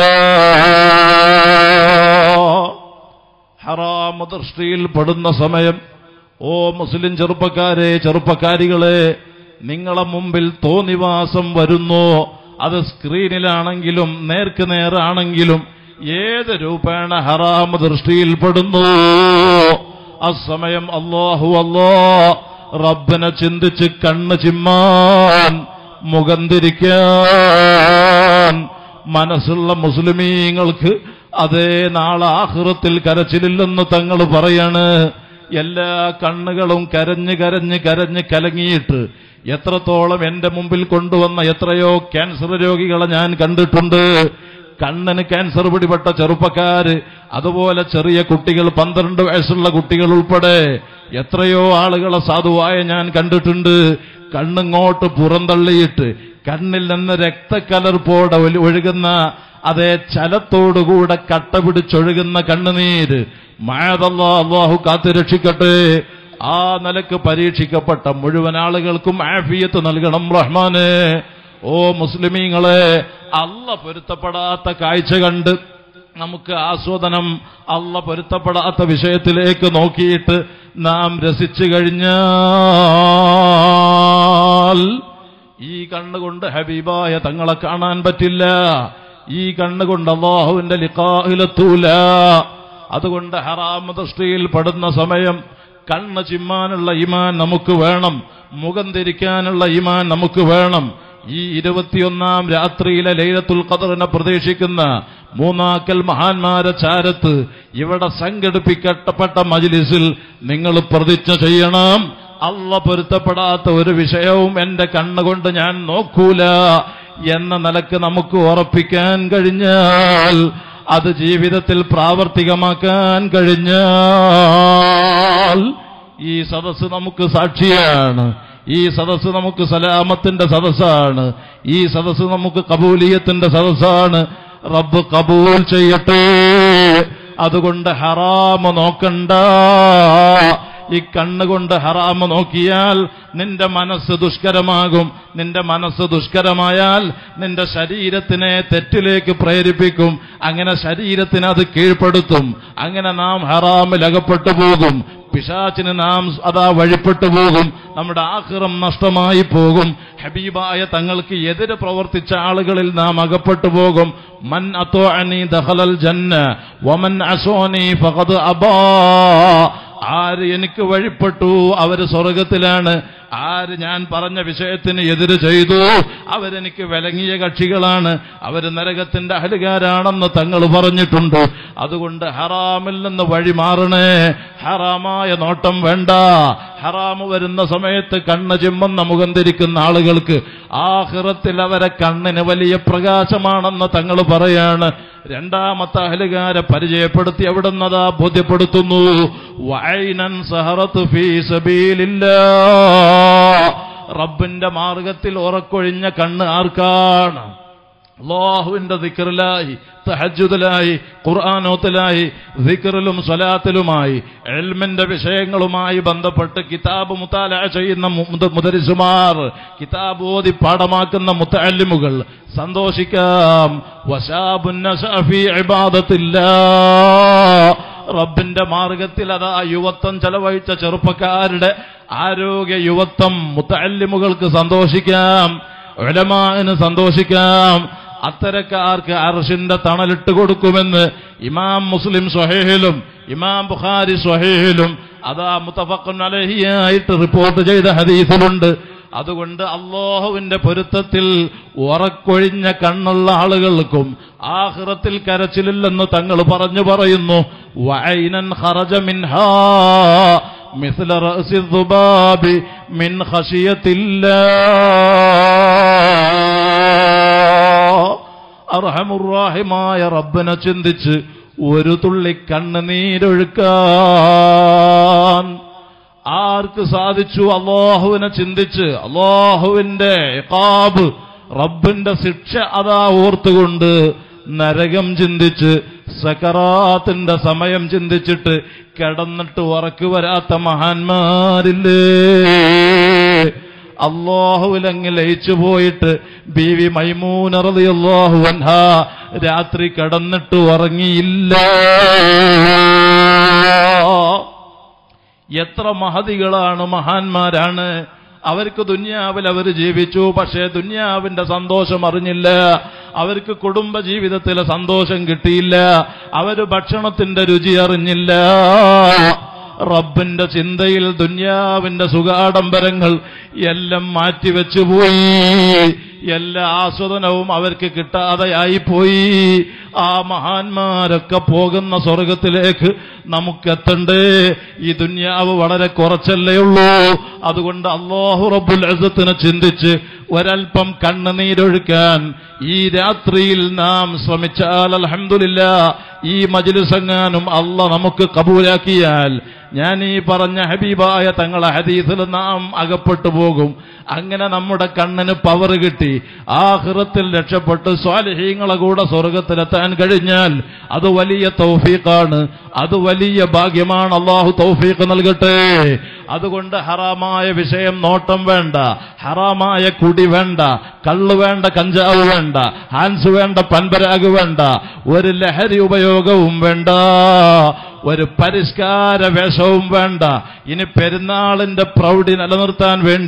ഹറാമ് ദൃഷ്ടിയിൽ പെടുന്ന സമയം ഓ മുസ്ലിം ചെറുപ്പക്കാരെ ചെറുപ്പക്കാരികളെ നിങ്ങളെ മുമ്പിൽ തോന്നിവാസം വരുന്നു അത് സ്ക്രീനിലാണെങ്കിലും നേർക്ക് നേരാണെങ്കിലും ഏത് രൂപേണ ഹറാമ് ദൃഷ്ടിയിൽപ്പെടുന്നു അസമയം അള്ളാഹു അല്ലോ റബ്ബിനെ ചിന്തിച്ച് കണ്ണ് ചിമ്മാൻ മുഖം തിരിക്കാൻ മനസ്സുള്ള മുസ്ലിമീങ്ങൾക്ക് അതേ നാളെ ആഹൃത്തിൽ കരച്ചിലില്ലെന്ന് തങ്ങൾ പറയാണ് എല്ലാ കണ്ണുകളും കരഞ്ഞ് കരഞ്ഞ് കരഞ്ഞ് കലങ്ങിയിട്ട് എത്രത്തോളം എന്റെ മുമ്പിൽ കൊണ്ടുവന്ന എത്രയോ ക്യാൻസർ രോഗികളെ ഞാൻ കണ്ടിട്ടുണ്ട് കണ്ണിന് ക്യാൻസർ പിടിപെട്ട ചെറുപ്പക്കാര് അതുപോലെ ചെറിയ കുട്ടികൾ പന്ത്രണ്ട് വയസ്സുള്ള കുട്ടികൾ ഉൾപ്പെടെ എത്രയോ ആളുകളെ സാധുവായ ഞാൻ കണ്ടിട്ടുണ്ട് കണ്ണിങ്ങോട്ട് പുറന്തള്ളിയിട്ട് കണ്ണിൽ നിന്ന് രക്തക്കലർപ്പോടെ ഒലി- ഒഴുകുന്ന അതേ ചലത്തോടുകൂടെ കട്ട പിടിച്ചൊഴുകുന്ന കണ്ണുനീര് മായതല്ല അള്ളാഹു കാത്തുരക്ഷിക്കട്ടെ ആ നിലക്ക് പരീക്ഷിക്കപ്പെട്ട മുഴുവൻ ആളുകൾക്കും ആഫിയത്ത് നൽകണം റഹ്മാനെ ഓ മുസ്ലിമീങ്ങളെ അല്ല പൊരുത്തപ്പെടാത്ത കാഴ്ച കണ്ട് നമുക്ക് ആസ്വാദനം അല്ല പൊരുത്തപ്പെടാത്ത വിഷയത്തിലേക്ക് നോക്കിയിട്ട് നാം രസിച്ചു കഴിഞ്ഞാൽ ഈ കണ്ണുകൊണ്ട് ഹബീബായ തങ്ങളെ കാണാൻ പറ്റില്ല ഈ കണ്ണുകൊണ്ട് അള്ളാഹുവിന്റെ ലിഖാഹിലെത്തൂല അതുകൊണ്ട് ഹറാമ ദൃഷ്ടിയിൽ പെടുന്ന സമയം കണ്ണ് ചിമ്മാനുള്ള ഇമാൻ നമുക്ക് വേണം മുഖം തിരിക്കാനുള്ള ഇമാൻ നമുക്ക് വേണം ഈ ഇരുപത്തിയൊന്നാം രാത്രിയിലെ ലൈലത്തുൽ ഖദറിനെ പ്രതീക്ഷിക്കുന്ന മൂന്നാക്കൽ മഹാന്മാരെ ചാരത്ത് ഇവിടെ സംഘടിപ്പിക്കപ്പെട്ട മജ്ലിസിൽ നിങ്ങൾ പ്രതിജ്ഞ ചെയ്യണം അല്ല പൊരുത്തപ്പെടാത്ത ഒരു വിഷയവും എന്റെ കണ്ണുകൊണ്ട് ഞാൻ നോക്കൂല എന്ന നിലക്ക് നമുക്ക് ഉറപ്പിക്കാൻ കഴിഞ്ഞാൽ അത് ജീവിതത്തിൽ പ്രാവർത്തികമാക്കാൻ കഴിഞ്ഞാൽ ഈ സദസ്സ് നമുക്ക് സാക്ഷിയാണ് ഈ സദസ്സ് നമുക്ക് സലാമത്തിന്റെ സദസ്സാണ് ഈ സദസ്സ് നമുക്ക് കബൂലിയത്തിന്റെ സദസ്സാണ് റബ്ബ് കബൂൽ ചെയ്യട്ടെ അതുകൊണ്ട് ഹറാമ നോക്കണ്ട ഈ കണ്ണുകൊണ്ട് ഹറാമ നോക്കിയാൽ നിന്റെ മനസ്സ് ദുഷ്കരമാകും നിന്റെ മനസ്സ് ദുഷ്കരമായാൽ നിന്റെ ശരീരത്തിനെ തെറ്റിലേക്ക് പ്രേരിപ്പിക്കും അങ്ങനെ ശരീരത്തിന് അത് കീഴ്പ്പെടുത്തും അങ്ങനെ നാം ഹറാമിൽ അകപ്പെട്ടു പോകും പിശാച്ചിന് നാം അതാ വഴിപ്പെട്ടു പോകും നമ്മുടെ ആഹ്റം നഷ്ടമായി പോകും ഹബീബായ തങ്ങൾക്ക് എതിര് പ്രവർത്തിച്ച ആളുകളിൽ നാം അകപ്പെട്ടു പോകും മൻ അത്തോഅനി ദഹലൽ ജന്ന വമൻ അസോനി ഫഖദ് അബാ ആര് എനിക്ക് വഴിപ്പെട്ടു അവര് സ്വർഗത്തിലാണ് ആര് ഞാൻ പറഞ്ഞ വിഷയത്തിന് എതിര് ചെയ്തു അവരെനിക്ക് വിലങ്ങിയ കക്ഷികളാണ് അവര് നരകത്തിന്റെ അഹലുകാരാണെന്ന് തങ്ങൾ പറഞ്ഞിട്ടുണ്ട് അതുകൊണ്ട് ഹറാമിൽ നിന്ന് വഴി മാറണേ ഹറാമായ നോട്ടം വേണ്ട ഹറാമ് വരുന്ന സമയത്ത് കണ്ണ് ചിമ്മുന്ന മുഖം തിരിക്കുന്ന ആളുകൾക്ക് ആഹ്റത്തിൽ അവരെ കണ്ണിന് വലിയ പ്രകാശമാണെന്ന് തങ്ങൾ പറയാണ് രണ്ടാമത്തെ അഹലുകാരെ പരിചയപ്പെടുത്തി എവിടുന്നതാ ബോധ്യപ്പെടുത്തുന്നു വൈനൻ സഹറത്ത് ഫീ സബീലില്ലാ റബ്ബിന്റെ മാർഗത്തിൽ ഉറക്കൊഴിഞ്ഞ കണ്ണ് ആർക്കാണ് അള്ളാഹുവിന്റെ ദിക്കറിലായി തഹജുദിലായി ഖുർആാനോത്തിലായി ദിക്കറിലും സ്വലാത്തിലുമായി എൽമിന്റെ വിഷയങ്ങളുമായി ബന്ധപ്പെട്ട് കിതാബ് മുത്താല ചെയ്യുന്ന മുത- മുദരിസുമാർ കിതാബ് ഓതി പാഠമാക്കുന്ന മുത്തല്ലിമുകൾ സന്തോഷിക്കാം വശാബുന്നഫി ഇബാദത്തില്ലാ റബ്ബിന്റെ മാർഗത്തിൽ അതാ യുവത്വം ചെലവഴിച്ച ചെറുപ്പക്കാരുടെ ആരോഗ്യ യുവത്വം മുത്തല്ലിമുകൾക്ക് സന്തോഷിക്കാം ഉലമാന് സന്തോഷിക്കാം അത്തരക്കാർക്ക് അർഷിന്റെ തണലിട്ട് കൊടുക്കുമെന്ന് ഇമാം മുസ്ലിം സ്വഹേഹിലും ഇമാം ബുഖാരി സ്വഹേഹിലും അതാ മുത്തഫഖുൻ അലഹിയായിട്ട് റിപ്പോർട്ട് ചെയ്ത ഹദീസിലുണ്ട് അതുകൊണ്ട് അള്ളാഹുവിന്റെ പൊരുത്തത്തിൽ ഉറക്കൊഴിഞ്ഞ കണ്ണുള്ള ആളുകൾക്കും ആഹ്റത്തിൽ കരച്ചിലില്ലെന്ന് തങ്ങൾ പറഞ്ഞു പറയുന്നു വൈനൻ ഖറജ മിൻഹാ مثل رأس الذباب من خشية الله അർഹമുറാഹിമായ റബ്ബനെ ചിന്തിച്ച് ഒരു തുള്ളി കണ്ണുനീരൊഴുക്കാൻ ആർക്ക് സാധിച്ചു അള്ളാഹുവിനെ ചിന്തിച്ച് അള്ളാഹുവിന്റെ ഇഖാബ് റബ്ബിന്റെ ശിക്ഷ അതാ ഓർത്തുകൊണ്ട് നരകം ചിന്തിച്ച് സക്കറാത്തിന്റെ സമയം ചിന്തിച്ചിട്ട് കിടന്നിട്ട് ഉറക്കു വരാത്ത മഹാന്മാരില്ലേ അള്ളാഹുവിലങ്ങ് ലയിച്ചു പോയിട്ട് ബീവി മൈമൂനറതി അള്ളാഹു അൻഹ രാത്രി കിടന്നിട്ട് ഉറങ്ങിയില്ല എത്ര മഹതികളാണ് മഹാന്മാരാണ് അവർക്ക് ദുന്യാവിൽ അവർ ജീവിച്ചു പക്ഷേ ദുന്യാവിന്റെ സന്തോഷം അറിഞ്ഞില്ല അവർക്ക് കുടുംബ ജീവിതത്തിലെ സന്തോഷം കിട്ടിയില്ല അവര് ഭക്ഷണത്തിന്റെ രുചി അറിഞ്ഞില്ല റബ്ബിന്റെ ചിന്തയിൽ ദുന്യാവിന്റെ സുഖാഡംബരങ്ങൾ എല്ലാം മാറ്റിവെച്ചു പോയി എല്ലാ ആസ്വദനവും അവർക്ക് കിട്ടാതെയായി പോയി ആ മഹാന്മാരൊക്കെ പോകുന്ന സ്വർഗത്തിലേക്ക് നമുക്കെത്തണ്ടേ ഈ ദുന്യാവ് വളരെ കുറച്ചല്ലേ ഉള്ളൂ അതുകൊണ്ട് അള്ളാഹു റബ്ബുൽ അസത്തിനെ ചിന്തിച്ച് ഒരൽപ്പം കണ്ണുനീരൊഴുക്കാൻ ഈ രാത്രിയിൽ നാം ശ്രമിച്ചാൽ അൽഹംദുലില്ല ഈ മജിലിസെങ്ങാനും അല്ല നമുക്ക് കബൂലാക്കിയാൽ ഞാൻ ഈ പറഞ്ഞ ഹബീബായ തങ്ങളെ ഹദീസിൽ നാം അകപ്പെട്ടു പോകും അങ്ങനെ നമ്മുടെ കണ്ണിന് പവർ കിട്ടി ആഹൃത്തിൽ രക്ഷപ്പെട്ട് സ്വാലിഹീങ്ങളെ കൂടെ സ്വർഗത്തിലെത്താൻ കഴിഞ്ഞാൽ അത് വലിയ തൗഫീഖാണ് അത് വലിയ ഭാഗ്യമാണ് അള്ളാഹു തൗഫീഖ് നൽകട്ടെ അതുകൊണ്ട് ഹറാമായ വിഷയം നോട്ടം വേണ്ട ഹറാമായ കുടി വേണ്ട കള്ള് വേണ്ട കഞ്ചാവ് വേണ്ട ഹാൻസ് വേണ്ട പൻപരാഗ് വേണ്ട ഒരു ലഹരി ഉപയോഗവും വേണ്ട ഒരു പരിഷ്കാര വേഷവും വേണ്ട ഇനി പെരുന്നാളിന്റെ പ്രൗഢി നിലനിർത്താൻ വേണ്ടി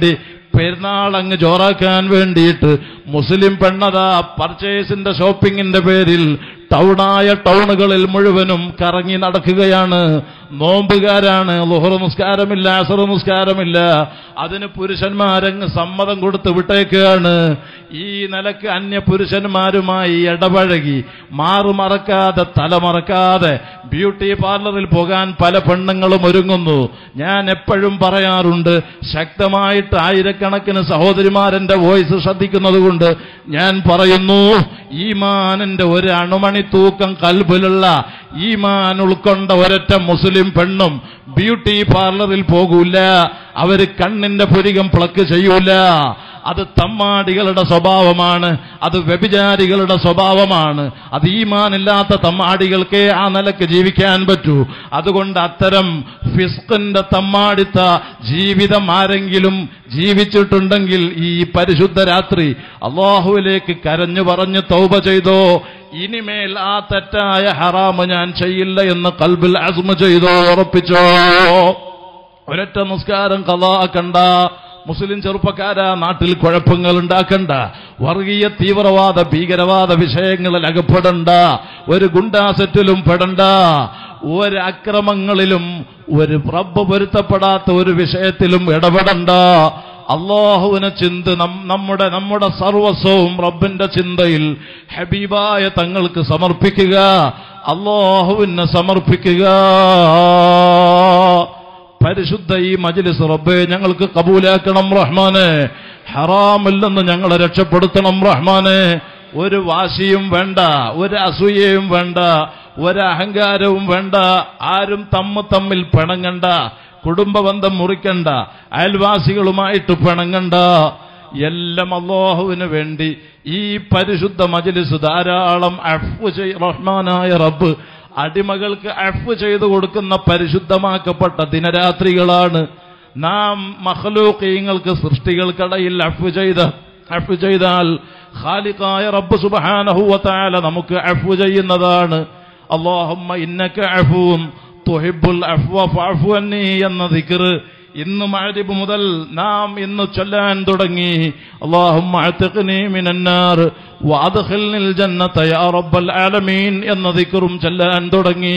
പെരുന്നാൾ അങ്ങ് ജോറാക്കാൻ വേണ്ടിയിട്ട് മുസ്ലിം പെണ്ണതാ പർച്ചേസിന്റെ ഷോപ്പിങ്ങിന്റെ പേരിൽ ടൗണായ ടൗണുകളിൽ മുഴുവനും കറങ്ങി നടക്കുകയാണ് നോമ്പുകാരാണ് ലുഹർ നിസ്കാരമില്ല അസർ നിസ്കാരമില്ല അതിന് പുരുഷന്മാരങ്ങ് സമ്മതം കൊടുത്ത് വിട്ടേക്കുകയാണ് ഈ നിലക്ക് അന്യ പുരുഷന്മാരുമായി ഇടപഴകി മാറുമറക്കാതെ തലമറക്കാതെ ബ്യൂട്ടി പാർലറിൽ പോകാൻ പല പെണ്ണുങ്ങളും ഒരുങ്ങുന്നു ഞാൻ എപ്പോഴും പറയാറുണ്ട് ശക്തമായിട്ട് ആയിരക്കണക്കിന് സഹോദരിമാരെന്റെ വോയിസ് ശ്രദ്ധിക്കുന്നത് കൊണ്ട് ഞാൻ പറയുന്നു ഈമാനിന്റെ ഒരു അണുമണി തൂക്കം കൽബിലുള്ള ഈമാൻ ഉൾക്കൊണ്ട ഒരൊറ്റ മുസ്ലിം പെണ്ണും ബ്യൂട്ടി പാർലറിൽ പോകൂല അവര് കണ്ണിന്റെ പുരികം പ്ലക്ക് ചെയ്യൂല അത് തമ്മാടികളുടെ സ്വഭാവമാണ് അത് വ്യഭിചാരികളുടെ സ്വഭാവമാണ് അത് ഈമാനില്ലാത്ത തമ്മാടികൾക്കേ ആ നിലക്ക് ജീവിക്കാൻ പറ്റൂ അതുകൊണ്ട് അത്തരം ഫിസ്കിന്റെ തമ്മാടിത്ത ജീവിതം ആരെങ്കിലും ജീവിച്ചിട്ടുണ്ടെങ്കിൽ ഈ പരിശുദ്ധ രാത്രി അള്ളാഹുവിലേക്ക് കരഞ്ഞു പറഞ്ഞ് തൗബ ചെയ്തോ ഇനിമേൽ ആ തെറ്റായ ഹറാമ് ഞാൻ ചെയ്യില്ല എന്ന് കൽബിൽ അസ്മ ചെയ്തോ ഉറപ്പിച്ചോ ഒരൊറ്റ നിസ്കാരം കലാക്കണ്ട മുസ്ലിം ചെറുപ്പക്കാരാ നാട്ടിൽ കുഴപ്പങ്ങൾ ഉണ്ടാക്കണ്ട വർഗീയ തീവ്രവാദ ഭീകരവാദ വിഷയങ്ങളിൽ അകപ്പെടണ്ട ഒരു ഗുണ്ടാസെറ്റിലും പെടണ്ട ഒരു അക്രമങ്ങളിലും ഒരു റബ്ബ് പൊരുത്തപ്പെടാത്ത ഒരു വിഷയത്തിലും ഇടപെടണ്ട അള്ളാഹുവിനെ ചിന്ത നം- നമ്മുടെ നമ്മുടെ സർവസ്വവും റബ്ബിന്റെ ചിന്തയിൽ ഹബീബായ തങ്ങൾക്ക് സമർപ്പിക്കുക അള്ളാഹുവിനെ സമർപ്പിക്കുക പരിശുദ്ധ ഈ മജ്ലിസ് റബ്ബേ ഞങ്ങൾക്ക് കബൂലാക്കണം റഹ്മാനെ ഹറാമില്ലെന്ന് ഞങ്ങളെ രക്ഷപ്പെടുത്തണം റഹ്മാനെ ഒരു വാശിയും വേണ്ട ഒരു അസൂയയും വേണ്ട ഒരു അഹങ്കാരവും വേണ്ട ആരും തമ്മ തമ്മിൽ പിണങ്ങണ്ട കുടുംബബന്ധം മുറിക്കണ്ട അയൽവാസികളുമായിട്ട് പിണങ്ങണ്ട എല്ലാം അള്ളാഹുവിന് വേണ്ടി ഈ പരിശുദ്ധ മജ്ലിസ് ധാരാളം അഫ്വ് ചെയ് റഹ്മാനായ റബ്ബ് അടിമകൾക്ക് അഫ് ചെയ്തു കൊടുക്കുന്ന പരിശുദ്ധമാക്കപ്പെട്ട ദിനരാത്രികളാണ് നാം മഹലൂക്കീങ്ങൾക്ക് സൃഷ്ടികൾക്കിടയിൽ അഫ് ചെയ്ത അഫ് ചെയ്താൽ ഖാലിഖായ റബ്ബ് സുബ്ഹാനഹുവതആല നമുക്ക് അഫ് ചെയ്യുന്നതാണ് അല്ലാഹുമ്മ ഇന്നക അഫൂൻ തുഹിബ്ബുൽ അഫ്വ ഫഅഫു അന്നി എന്ന ദിക്ർ ഇന്ന് മഅരിബ് മുതൽ നാം ഇന്ന് ചൊല്ലാൻ തുടങ്ങി അല്ലാഹുമ്മ അഅ്തിഖ്നി മിനന്നാർ വഅദ്ഖിൽനിൽ ജന്നത യാ റബ്ബൽ ആലമീൻ എന്ന ദിക്റും ചൊല്ലാൻ തുടങ്ങി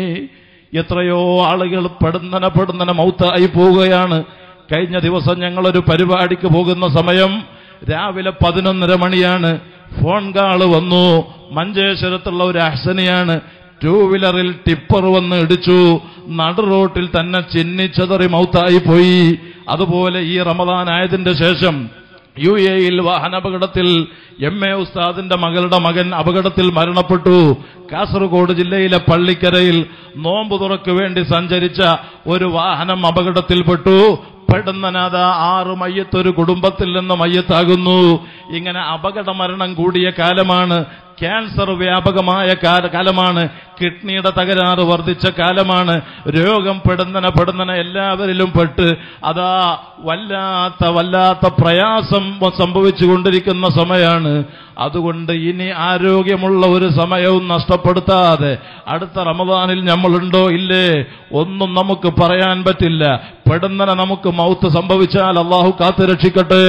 എത്രയോ ആളുകൾ പെടുന്നന പെടുന്നന മൗത്തായി പോവുകയാണ് കഴിഞ്ഞ ദിവസം ഞങ്ങളൊരു പരിപാടിക്ക് പോകുന്ന സമയം രാവിലെ പതിനൊന്നര മണിയാണ് ഫോൺ കാള് വന്നു മഞ്ചേശ്വരത്തുള്ള ഒരു അഹ്സനിയാണ് ടൂ വീലറിൽ ടിപ്പർ വന്ന് ഇടിച്ചു നടു റോട്ടിൽ തന്നെ ചിന്നിച്ചതറി മൗത്തായി പോയി അതുപോലെ ഈ റമദാൻ ആയതിന്റെ ശേഷം യു എയിൽ വാഹനാപകടത്തിൽ എം എ ഉസ്താദിന്റെ മകളുടെ മകൻ അപകടത്തിൽ മരണപ്പെട്ടു കാസർഗോഡ് ജില്ലയിലെ പള്ളിക്കരയിൽ നോമ്പ് തുറക്ക് വേണ്ടി സഞ്ചരിച്ച ഒരു വാഹനം അപകടത്തിൽപ്പെട്ടു പെടുന്നനാഥ ആറ് മയ്യത്തൊരു കുടുംബത്തിൽ നിന്ന് മയ്യത്താകുന്നു ഇങ്ങനെ അപകട മരണം കൂടിയ കാലമാണ് ക്യാൻസർ വ്യാപകമായ കാല- കാലമാണ് കിഡ്നിയുടെ തകരാറ് വർദ്ധിച്ച കാലമാണ് രോഗം പെടുന്നന പെടുന്നന എല്ലാവരിലും പെട്ട് അതാ വല്ലാത്ത വല്ലാത്ത പ്രയാസം സംഭവിച്ചുകൊണ്ടിരിക്കുന്ന സമയമാണ് അതുകൊണ്ട് ഇനി ആരോഗ്യമുള്ള ഒരു സമയവും നഷ്ടപ്പെടുത്താതെ അടുത്ത റമദാനിൽ നമ്മളുണ്ടോ ഇല്ലേ ഒന്നും നമുക്ക് പറയാൻ പറ്റില്ല പെടുന്നന നമുക്ക് മൗത്ത് സംഭവിച്ചാൽ അള്ളാഹു കാത്തു രക്ഷിക്കട്ടെ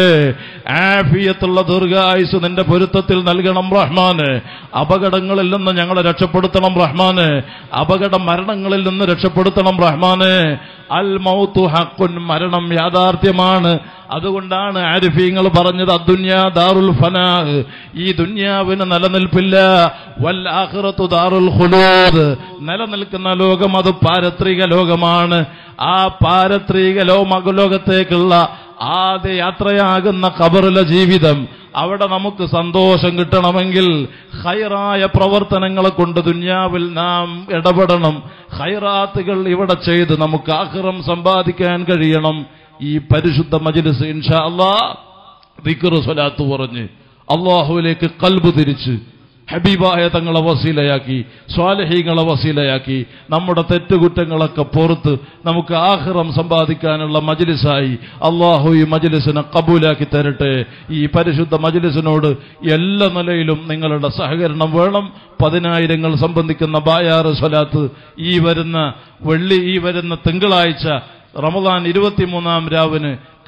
ആഫിയത്തുള്ള ദീർഘായുസ് നിന്റെ പൊരുത്തത്തിൽ നൽകണം റഹ്മാന് അപകടങ്ങളിൽ നിന്ന് ഞങ്ങളെ രക്ഷപ്പെടുത്തണം റഹ്മാന് അപകട മരണങ്ങളിൽ നിന്ന് രക്ഷപ്പെടുത്തണം റഹ്മാന് അൽ മൗത്തു ഹക്കുൻ മരണം യാഥാർത്ഥ്യമാണ് അതുകൊണ്ടാണ് ആരിഫീങ്ങൾ പറഞ്ഞത് അദ്ദുന്യാ ദാറുൽ ഫനാ ഈ ദുന്യാവിന് നിലനിൽപ്പില്ല വൽ ആഖിറത്തു ദാറുൽ ഖുലൂദ് നിലനിൽക്കുന്ന ലോകം അത് പാരത്രിക ലോകമാണ് ആ പാരത്രിക ലോക ലോകത്തേക്കുള്ള ആദ്യ യാത്രയാകുന്ന ഖബറിലെ ജീവിതം അവിടെ നമുക്ക് സന്തോഷം കിട്ടണമെങ്കിൽ ഹൈറായ പ്രവർത്തനങ്ങളെ കൊണ്ട് ദുന്യാവിൽ നാം ഇടപെടണം ഹൈറാത്തുകൾ ഇവിടെ ചെയ്ത് നമുക്ക് ആഹ്റം സമ്പാദിക്കാൻ കഴിയണം ഈ പരിശുദ്ധ മജ്ലിസ് ഇൻഷാ അള്ളാ ദിക്റ് സ്വലാത്ത് പറഞ്ഞ് അള്ളാഹുവിലേക്ക് കൽബ് തിരിച്ച് ഹബീബായ തങ്ങളെ വസീലയാക്കി സ്വാലഹീങ്ങളെ വസീലയാക്കി നമ്മുടെ തെറ്റുകുറ്റങ്ങളൊക്കെ പുറത്ത് നമുക്ക് ആഹ്റം സമ്പാദിക്കാനുള്ള മജ്ലിസായി അള്ളാഹു ഈ മജ്ലിസിനെ കബൂലാക്കി തരട്ടെ ഈ പരിശുദ്ധ മജ്ലിസിനോട് എല്ലാ നിലയിലും നിങ്ങളുടെ സഹകരണം വേണം പതിനായിരങ്ങൾ സംബന്ധിക്കുന്ന ബായാറ് സ്വലാത്ത് ഈ വരുന്ന വെള്ളി ഈ വരുന്ന തിങ്കളാഴ്ച റമദാൻ ഇരുപത്തിമൂന്നാം രാവിന്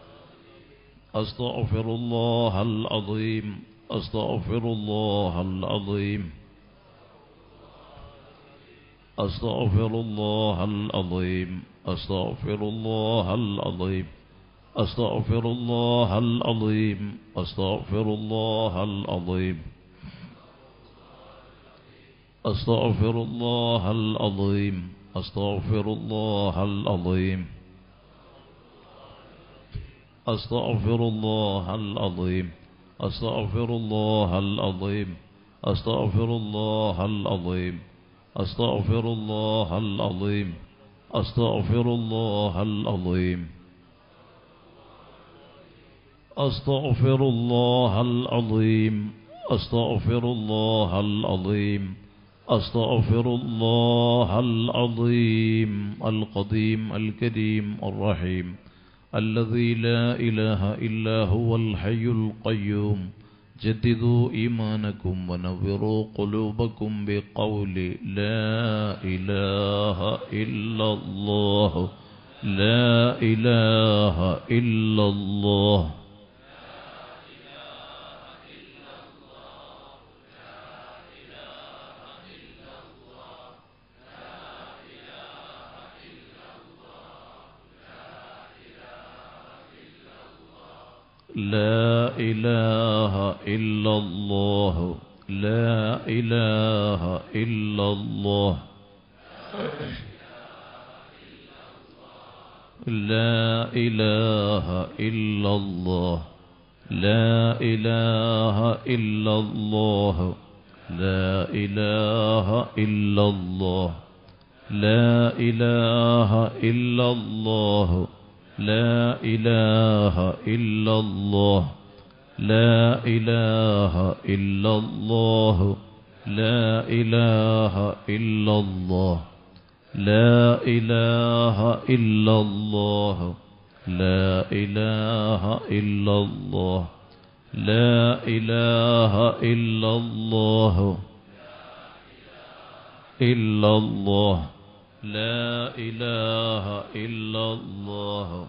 أستغفر الله العظيم أستغفر الله العظيم أستغفر الله العظيم أستغفر الله العظيم أستغفر الله العظيم أستغفر الله العظيم أستغفر الله العظيم أستغفر الله العظيم أستغفر الله العظيم أستغفر الله العظيم أستغفر الله العظيم أستغفر الله العظيم أستغفر الله العظيم أستغفر الله العظيم أستغفر الله العظيم أستغفر الله العظيم القديم الكريم الرحيم الذي لا إله إلا هو الحي القيوم جددوا إيمانكم ونوروا قلوبكم بقول لا إله إلا الله لا إله إلا الله لا إله إلا الله لا إله إلا الله لا إله إلا الله لا إله إلا الله لا إله إلا الله لا إله إلا الله لا إله إلا الله لا إله إلا الله لا إله إلا الله لا إله إلا الله لا إله إلا الله لا إله إلا الله إلا الله لا إله إلا الله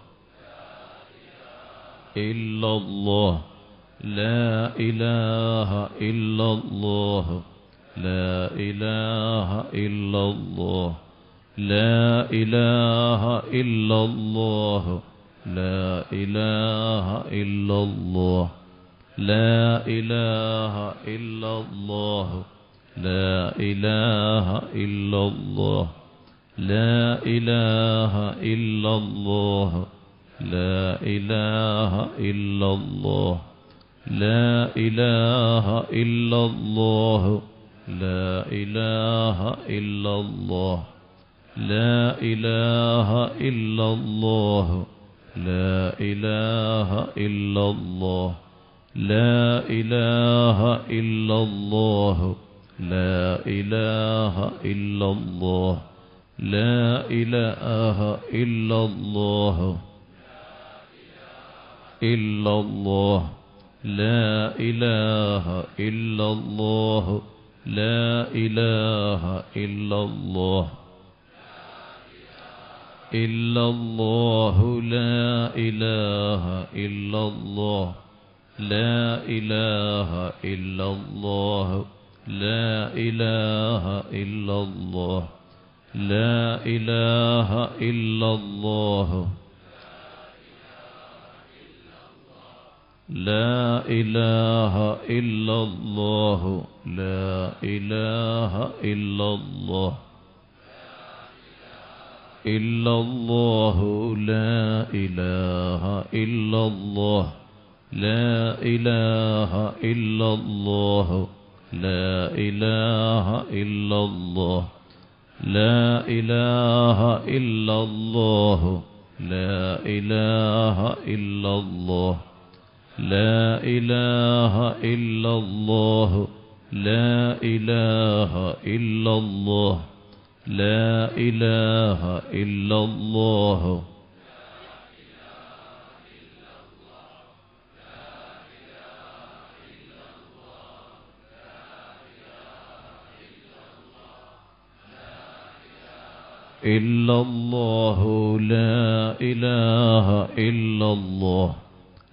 إلا الله لا إله إلا الله لا إله إلا الله لا إله إلا الله لا إله إلا الله لا إله إلا الله لا إله إلا الله لا إله إلا الله لا إله إلا الله لا إله إلا الله لا إله إلا الله لا إله إلا الله لا إله إلا الله لا إله إلا الله لا إله إلا الله لا إله إلا الله إلا الله لا إله إلا الله لا إله إلا الله إلا الله لا إله إلا الله لا إله إلا الله لا إله إلا الله لا إله إلا الله لا إله إلا الله لا إله إلا الله إلا الله لا إله إلا الله لا إله إلا الله لا إله إلا الله لا إله إلا الله لا إله إلا الله لا إله إلا الله لا إله إلا الله لا إله إلا الله إلا الله لا إله إلا الله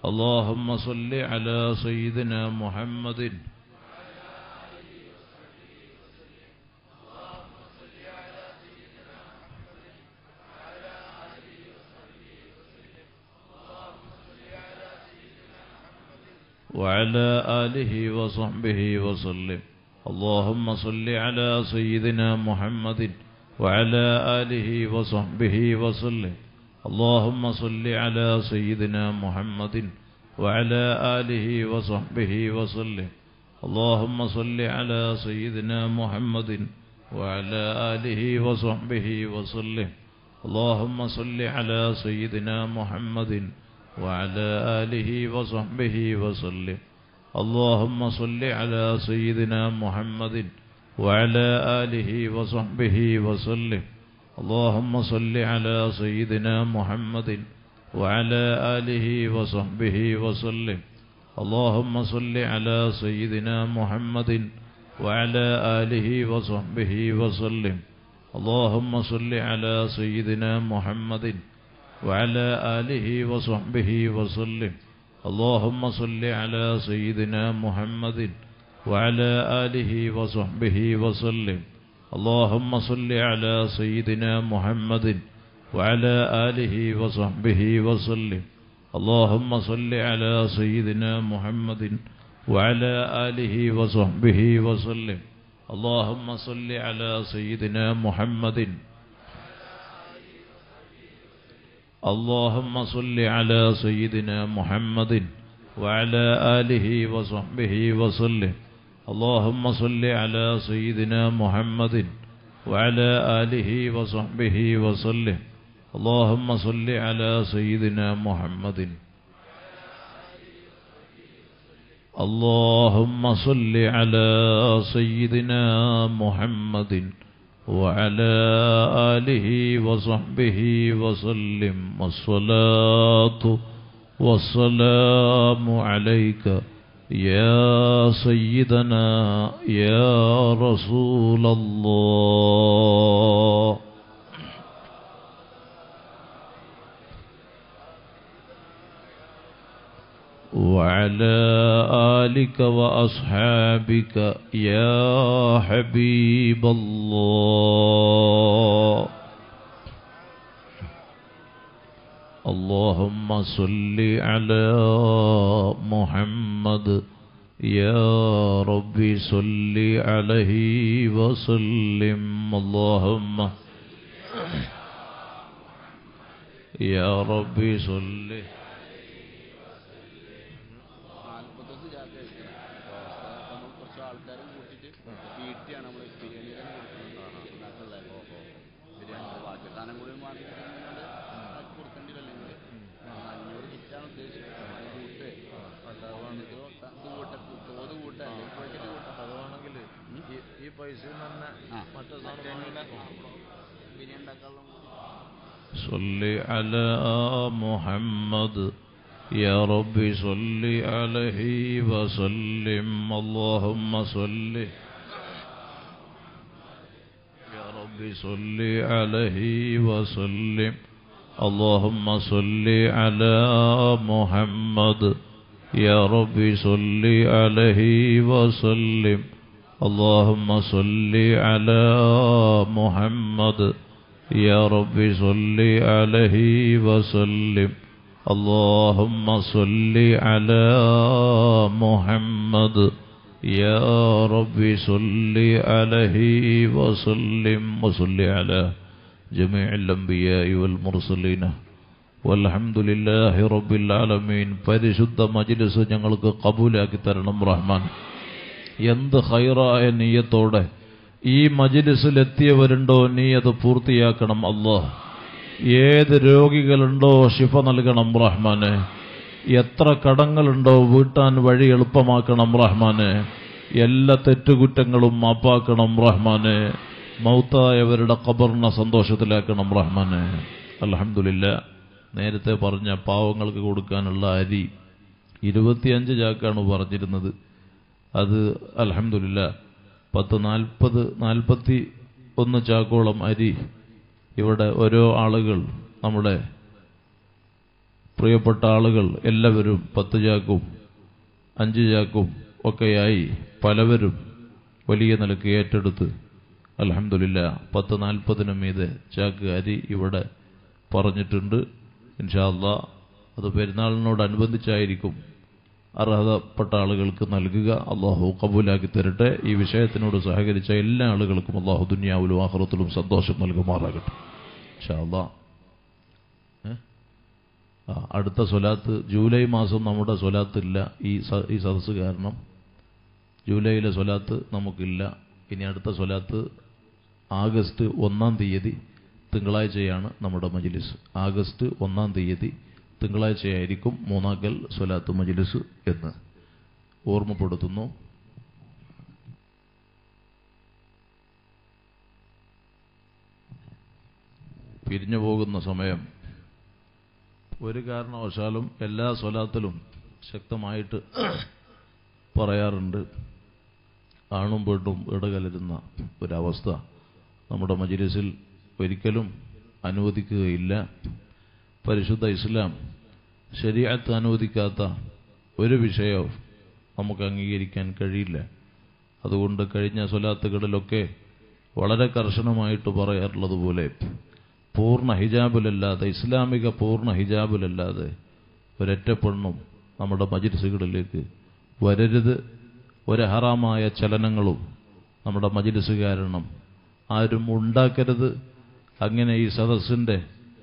اللهم صل على سيدنا محمد وعلى آله وصحبه وسلم اللهم صل على سيدنا محمد وعلى آله وصحبه وسلم اللهم صل على سيدنا محمد وعلى آله وصحبه وسلم اللهم صل على سيدنا محمد وعلى آله وصحبه وسلم اللهم صل على سيدنا محمد وعلى آله وصحبه وسلم اللهم صل على سيدنا محمد وعلى آله وصحبه وسلم اللهم صل على سيدنا محمد وعلى آله وصحبه وسلم اللهم صل على سيدنا محمد وعلى آله وصحبه وسلم اللهم صل على سيدنا محمد وعلى آله وصحبه وسلم اللهم صل على سيدنا محمد وعلى آله وصحبه وسلم اللهم صل على سيدنا محمد وعلى آله وصحبه وسلم اللهم صل على سيدنا محمد وعلى آله وصحبه وسلم اللهم صل على سيدنا محمد اللهم صل على سيدنا محمد وعلى آله وصحبه وسلم اللهم صل على سيدنا محمد وعلى آله وصحبه وسلم اللهم صل على سيدنا محمد اللهم صل على سيدنا محمد وعلى آله وصحبه وسلم والصلاة والسلام عليك يا سيدنا يا رسول الله وعلى آلك وأصحابك يا حبيب الله اللهم صل على محمد يا ربي صل عليه وسلم اللهم يا ربي صلِّ നാൽപ്പത്തൊന്ന് ചാക്ക് കഴിക്കണം അപ്പോൾ നമ്മൾ കുറച്ച് ആൾക്കാരെ കൂട്ടിയിട്ട് വീട്ടിയാണ് നമ്മൾ ബിരിയാണി തന്നെ കൊടുക്കുന്നത് ഉണ്ടാക്കുന്നത് ബിരിയാണി ബാക്കി സാധനം കൂടി വാങ്ങി ആക്കി കൊടുക്കേണ്ടി അല്ലെങ്കിൽ അഞ്ഞൂറ് കിറ്റാണ് ഉദ്ദേശിച്ചത് അത് കൂട്ട് ഇത് കൂട്ട തോത് കൂട്ട അല്ലെങ്കിൽ പാക്കറ്റ് കൂട്ട അതുവാണെങ്കിൽ ഈ പൈസയിൽ തന്നെ ആ മറ്റേ ബിരിയാണി ഉണ്ടാക്കാനുള്ള صل على محمد يا رب صل عليه وسلم اللهم صل يا رب صل عليه وسلم اللهم صل على محمد يا رب صل عليه وسلم اللهم صل على محمد يا رب صل عليه وسلم اللهم صل على محمد يا رب صل عليه وسلم وصل على جميع الأنبياء والمرسلين والحمد لله رب العالمين പരിശുദ്ധ മജ്ലിസ് ഞങ്ങൾക്ക് കബൂലാക്കി തരണം റഹ്മാൻ എന്ത് ഹൈറായ നീയത്തോടെ ഈ മജിലിസിൽ എത്തിയവരുണ്ടോ നീ അത് പൂർത്തിയാക്കണം അല്ലോ ഏത് രോഗികളുണ്ടോ ശിഫ നൽകണം റഹ്മാനെ എത്ര കടങ്ങളുണ്ടോ വീട്ടാൻ വഴി എളുപ്പമാക്കണം റഹ്മാനെ എല്ലാ തെറ്റുകുറ്റങ്ങളും മാപ്പാക്കണം റഹ്മാനെ മൗത്തായവരുടെ ഖബറിനെ സന്തോഷത്തിലാക്കണം റഹ്മാനെ അലഹമില്ല നേരത്തെ പറഞ്ഞ പാവങ്ങൾക്ക് കൊടുക്കാനുള്ള അരി ഇരുപത്തിയഞ്ച് ചാക്കാണ് പറഞ്ഞിരുന്നത് അത് അലഹമില്ല പത്ത് നാൽപ്പത് നാൽപ്പത്തി ഒന്ന് ചാക്കോളം അരി ഇവിടെ ഓരോ ആളുകൾ നമ്മുടെ പ്രിയപ്പെട്ട ആളുകൾ എല്ലാവരും പത്ത് ചാക്കും അഞ്ച് ചാക്കും ഒക്കെയായി പലവരും വലിയ നിലക്ക് ഏറ്റെടുത്ത് അലഹമില്ല പത്ത് നാൽപ്പതിനും മീതെ ചാക്ക് അരി ഇവിടെ പറഞ്ഞിട്ടുണ്ട് ഇൻഷാല്ല അത് പെരുന്നാളിനോടനുബന്ധിച്ചായിരിക്കും അർഹതപ്പെട്ട ആളുകൾക്ക് നൽകുക അള്ളാഹു കബൂലാക്കി തരട്ടെ ഈ വിഷയത്തിനോട് സഹകരിച്ച എല്ലാ ആളുകൾക്കും അള്ളാഹു ദുനിയാവിലും ആഹ്റത്തിലും സന്തോഷം നൽകുമാറാകട്ടെ ഇൻഷാല്ലാ ഏ? ആ അടുത്ത സ്വലാത്ത് ജൂലൈ മാസം നമ്മുടെ സ്വലാത്ത് ഇല്ല ഈ സ- ഈ സദസ്സ് കാരണം ജൂലൈയിലെ സ്വലാത്ത് നമുക്കില്ല ഇനി അടുത്ത സ്വലാത്ത് ആഗസ്റ്റ് ഒന്നാം തീയതി തിങ്കളാഴ്ചയാണ് നമ്മുടെ മജ്ലിസ് ആഗസ്റ്റ് ഒന്നാം തീയതി തിങ്കളാഴ്ചയായിരിക്കും മൂന്നാക്കൽ സ്വലാത്ത് മജ്ലിസ് എന്ന് ഓർമ്മപ്പെടുത്തുന്നു പിരിഞ്ഞു പോകുന്ന സമയം ഒരു കാരണവശാലും എല്ലാ സ്വലാത്തിലും ശക്തമായിട്ട് പറയാറുണ്ട് ആണും പെണ്ണും ഇടകലരുന്ന ഒരവസ്ഥ നമ്മുടെ മജിലിസിൽ ഒരിക്കലും അനുവദിക്കുകയില്ല പരിശുദ്ധ ഇസ്ലാം ശരിയാത്ത് അനുവദിക്കാത്ത ഒരു വിഷയവും നമുക്ക് അംഗീകരിക്കാൻ കഴിയില്ല അതുകൊണ്ട് കഴിഞ്ഞ സ്വലാത്തുകളിലൊക്കെ വളരെ കർശനമായിട്ട് പറയാറുള്ളത് പോലെ പൂർണ്ണ ഹിജാബിലല്ലാതെ ഇസ്ലാമിക പൂർണ്ണ ഹിജാബിലല്ലാതെ ഒരൊറ്റ പെണ്ണും നമ്മുടെ മജിലിസുകളിലേക്ക് വരരുത് ഒരു ഹറാമായ ചലനങ്ങളും നമ്മുടെ മജിലിസ് കാരണം ആരും ഉണ്ടാക്കരുത് അങ്ങനെ ഈ സദസ്സിൻ്റെ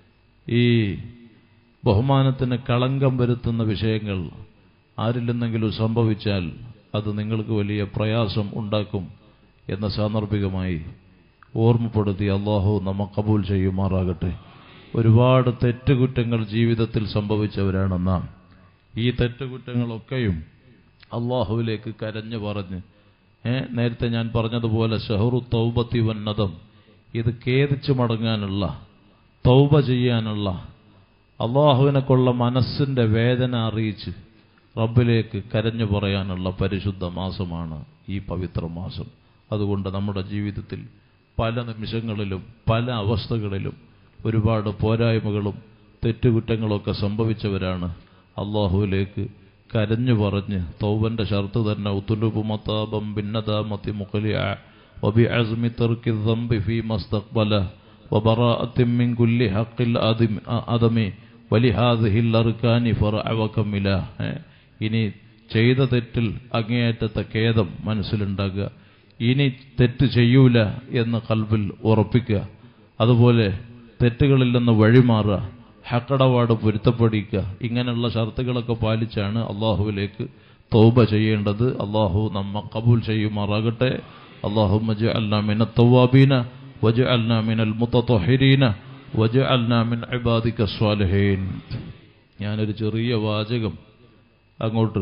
ഈ ബഹുമാനത്തിന് കളങ്കം വരുത്തുന്ന വിഷയങ്ങൾ ആരിൽ നിന്നെങ്കിലും സംഭവിച്ചാൽ അത് നിങ്ങൾക്ക് വലിയ പ്രയാസം ഉണ്ടാക്കും എന്ന സാന്ദർഭികമായി ഓർമ്മപ്പെടുത്തി അള്ളാഹു നമ്മ കബൂൽ ചെയ്യുമാറാകട്ടെ ഒരുപാട് തെറ്റുകുറ്റങ്ങൾ ജീവിതത്തിൽ സംഭവിച്ചവരാണ് നാം ഈ തെറ്റുകുറ്റങ്ങളൊക്കെയും അള്ളാഹുവിലേക്ക് കരഞ്ഞു പറഞ്ഞ് ഏ നേരത്തെ ഞാൻ പറഞ്ഞതുപോലെ ഷഹറു തൗബത്തി വന്നതം ഇത് ഖേദിച്ചു മടങ്ങാനുള്ള തൗബ ചെയ്യാനുള്ള അള്ളാഹുവിനെക്കുള്ള മനസ്സിന്റെ വേദന അറിയിച്ച് റബ്ബിലേക്ക് കരഞ്ഞു പറയാനുള്ള പരിശുദ്ധ മാസമാണ് ഈ പവിത്ര മാസം അതുകൊണ്ട് നമ്മുടെ ജീവിതത്തിൽ പല നിമിഷങ്ങളിലും പല അവസ്ഥകളിലും ഒരുപാട് പോരായ്മകളും തെറ്റുകുറ്റങ്ങളൊക്കെ സംഭവിച്ചവരാണ് അള്ളാഹുവിലേക്ക് കരഞ്ഞു പറഞ്ഞ് തൗബന്റെ ഷർത്ത് തന്നെ ഉത്തുലുബു മതാബം ഭിന്നതാമത്തി മുഖലിയ وبعزم ترك الذنب فيما استقبله وبراءة من كل حق الآدم آدم ولهذه الأركان فرع وكمله ഇനി ചെയ്ത തെറ്റിൽ അങ്ങേയറ്റത്തെ ഖേദം മനസ്സിലുണ്ടാകുക ഇനി തെറ്റ് ചെയ്യൂല എന്ന് കൽബിൽ ഉറപ്പിക്കുക അതുപോലെ തെറ്റുകളിൽ നിന്ന് വഴിമാറുക ഹക്കടപാട് പൊരുത്തപ്പെടിക്കുക ഇങ്ങനെയുള്ള ഷർത്തുകളൊക്കെ പാലിച്ചാണ് അള്ളാഹുവിലേക്ക് തൗബ ചെയ്യേണ്ടത് അള്ളാഹു നമ്മ കബൂൽ ചെയ്യുമാറാകട്ടെ اللهم اجعلنا من التوابين واجعلنا من المتطهرين واجعلنا من عبادك الصالحين ഞാനൊരു ചെറിയ വാചകം അങ്ങോട്ട്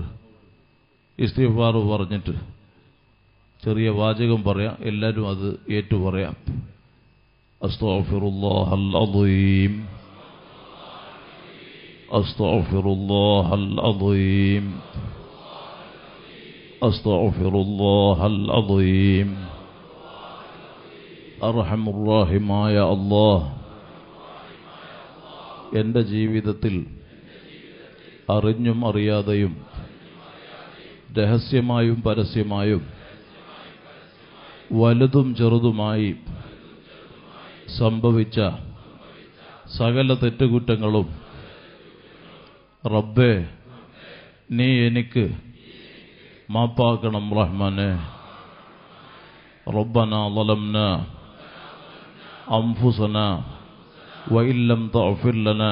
ഇസ്തിഫാർ പറഞ്ഞിട്ട് ചെറിയ വാചകം പറയാം എല്ലാവരും അത് ഏറ്റു പറയാം അസ്തഗ്ഫിറുല്ലാഹൽ അദീം അസ്തഗ്ഫിറുല്ലാഹൽ അദീം أستغفر الله العظيم أرحم الراحമായ അള്ളാഹ് എൻ്റെ ജീവിതത്തിൽ അറിഞ്ഞും അറിയാതെയും രഹസ്യമായും പരസ്യമായും വലുതും ചെറുതുമായി സംഭവിച്ച സകല തെറ്റുകുറ്റങ്ങളും റബ്ബേ നീ എനിക്ക് മാപ്പാക്കണം റഹ്മാനെ ربنا ظلمنا أنفسنا وإن لم تغفر لنا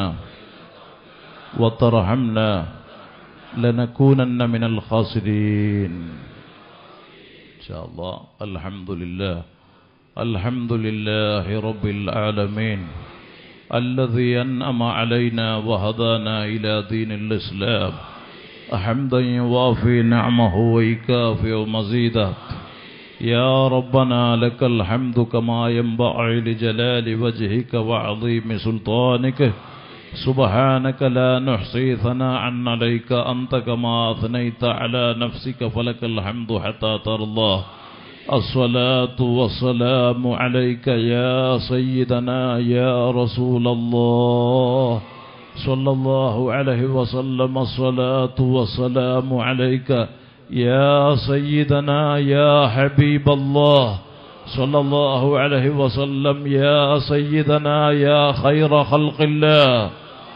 وترحمنا لنكونن من الخاسرين إن شاء الله الحمد لله الحمد لله رب العالمين الذي أنعم علينا وهدانا إلى دين الإسلام حمدا يوافي نعمه ويكافئ مزيدا يا ربنا لك الحمد كما ينبغي لجلال وجهك وعظيم سلطانك سبحانك لا نحصي ثناء عليك أنت كما أثنيت على نفسك فلك الحمد حتى ترضى الصلاة والسلام عليك يا سيدنا يا رسول الله صلى الله عليه وسلم الصلاة والسلام عليك يا سيدنا يا حبيب الله صلى الله عليه وسلم يا سيدنا يا خير خلق الله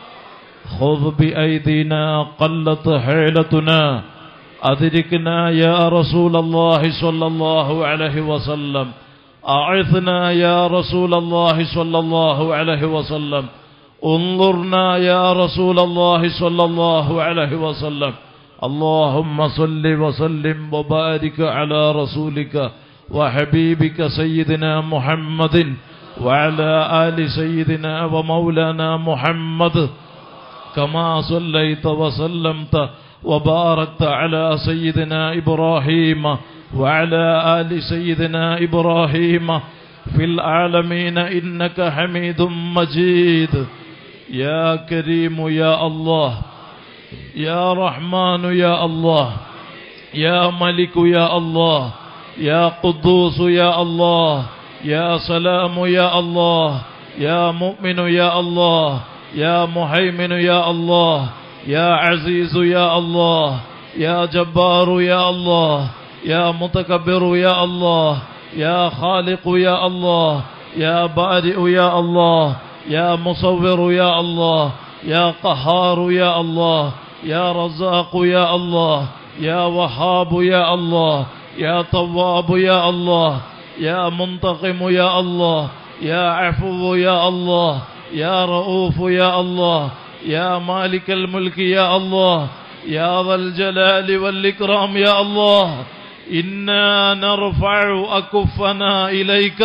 خذ بأيدينا قلت حيلتنا أدركنا يا رسول الله صلى الله عليه وسلم أعثنا يا رسول الله صلى الله عليه وسلم انظرنا يا رسول الله صلى الله عليه وسلم اللهم صل وسلم وبارك على رسولك وحبيبك سيدنا محمد وعلى آل سيدنا ومولانا محمد كما صليت وسلمت وباركت على سيدنا إبراهيم وعلى آل سيدنا إبراهيم في العالمين إنك حميد مجيد يا كريم يا الله يا رحمن يا الله يا ملك يا الله يا قدوس يا الله يا سلام يا الله يا مؤمن يا الله يا مهيمن يا الله يا عزيز يا الله يا جبار يا الله يا متكبر يا الله يا خالق يا الله يا بارئ يا الله يا مصور يا الله يا قهار يا الله يا رزاق يا الله يا وهاب يا الله يا تواب يا الله يا منتقم يا الله يا عفو يا الله يا رؤوف يا الله يا مالك الملك يا الله يا ذا الجلال والإكرام يا الله إنا نرفع أكفنا إليك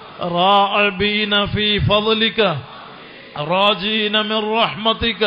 راعبين في فضلك راجين من رحمتك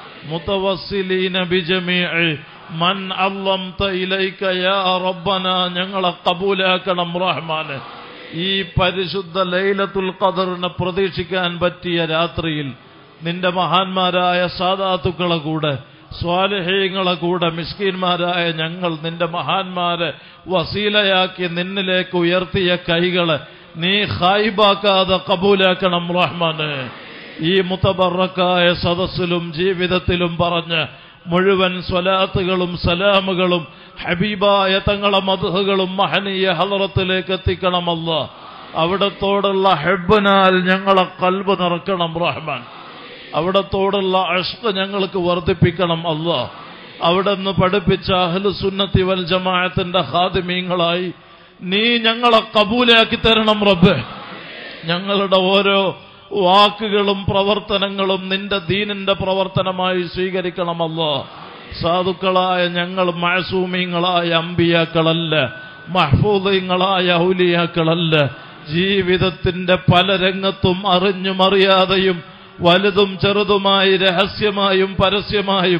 متوسلين بجميع من علمت إليك يا ربنا ഞങ്ങളെ കബൂലാക്കണം റഹ്മാന് ഈ പരിശുദ്ധ ലൈലത്തുൽ ഖദറിനെ പ്രതീക്ഷിക്കാൻ പറ്റിയ രാത്രിയിൽ നിന്റെ മഹാന്മാരായ സാദാത്തുക്കളെ കൂടെ സ്വാലഹീങ്ങളെ കൂടെ മിസ്കീന്മാരായ ഞങ്ങൾ നിന്റെ മഹാന്മാരെ വസീലയാക്കി നിന്നിലേക്ക് ഉയർത്തിയ കൈകളെ നീ ഹായിബാക്കാതെ കബൂലാക്കണം റഹ്മാന് ഈ മുത്തബറക്കായ സദസ്സിലും ജീവിതത്തിലും പറഞ്ഞ് മുഴുവൻ സ്വലാത്തുകളും സലാമുകളും ഹബീബായ തങ്ങളെ മധുഹകളും മഹനീയ ഹലറത്തിലേക്ക് എത്തിക്കണമല്ല അവിടത്തോടുള്ള ഹെബിനാൽ ഞങ്ങളെ കൽബ് നിറക്കണം റഹ്മാൻ അവിടത്തോടുള്ള അഷ്ക ഞങ്ങൾക്ക് വർദ്ധിപ്പിക്കണം അല്ല അവിടെ നിന്ന് പഠിപ്പിച്ച അഹ്ലു സുന്നത്തി വൽ ജമാഅത്തിന്റെ ഹാദിമീങ്ങളായി നീ ഞങ്ങളെ കബൂലാക്കി തരണം റബ്ബ് ഞങ്ങളുടെ ഓരോ വാക്കുകളും പ്രവർത്തനങ്ങളും നിന്റെ ദീനിന്റെ പ്രവർത്തനമായി സ്വീകരിക്കണമല്ലോ സാധുക്കളായ ഞങ്ങൾ മഴസൂമിങ്ങളായ അമ്പിയാക്കളല്ല മഹ്ഫൂദങ്ങളായ ഔലിയാക്കളല്ല ജീവിതത്തിന്റെ പല രംഗത്തും അറിഞ്ഞും അറിയാതെയും വലുതും ചെറുതുമായി രഹസ്യമായും പരസ്യമായും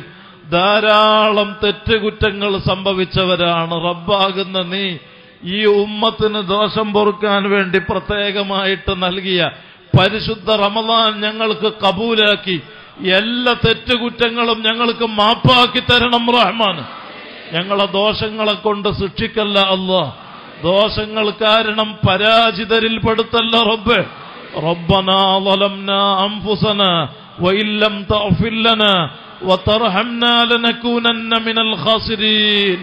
ധാരാളം തെറ്റുകുറ്റങ്ങൾ സംഭവിച്ചവരാണ് റബ്ബാകുന്ന നീ ഈ ഉമ്മത്തിന് ദോഷം പൊറുക്കാൻ വേണ്ടി പ്രത്യേകമായിട്ട് നൽകിയ പരിശുദ്ധ റമദാൻ ഞങ്ങൾക്ക് കബൂലാക്കി എല്ലാ തെറ്റുകുറ്റങ്ങളും ഞങ്ങൾക്ക് മാപ്പാക്കി തരണം റഹ്മാൻ ഞങ്ങളെ ദോഷങ്ങളെ കൊണ്ട് ശിക്ഷിക്കല്ല അല്ല ദോഷങ്ങൾ കാരണം പരാജിതരിൽ പെടുത്തല്ല റബ്ബ് ربنا ظلمنا أنفسنا وإن لم تغفر لنا وترحمنا لنكونن من الخاسرين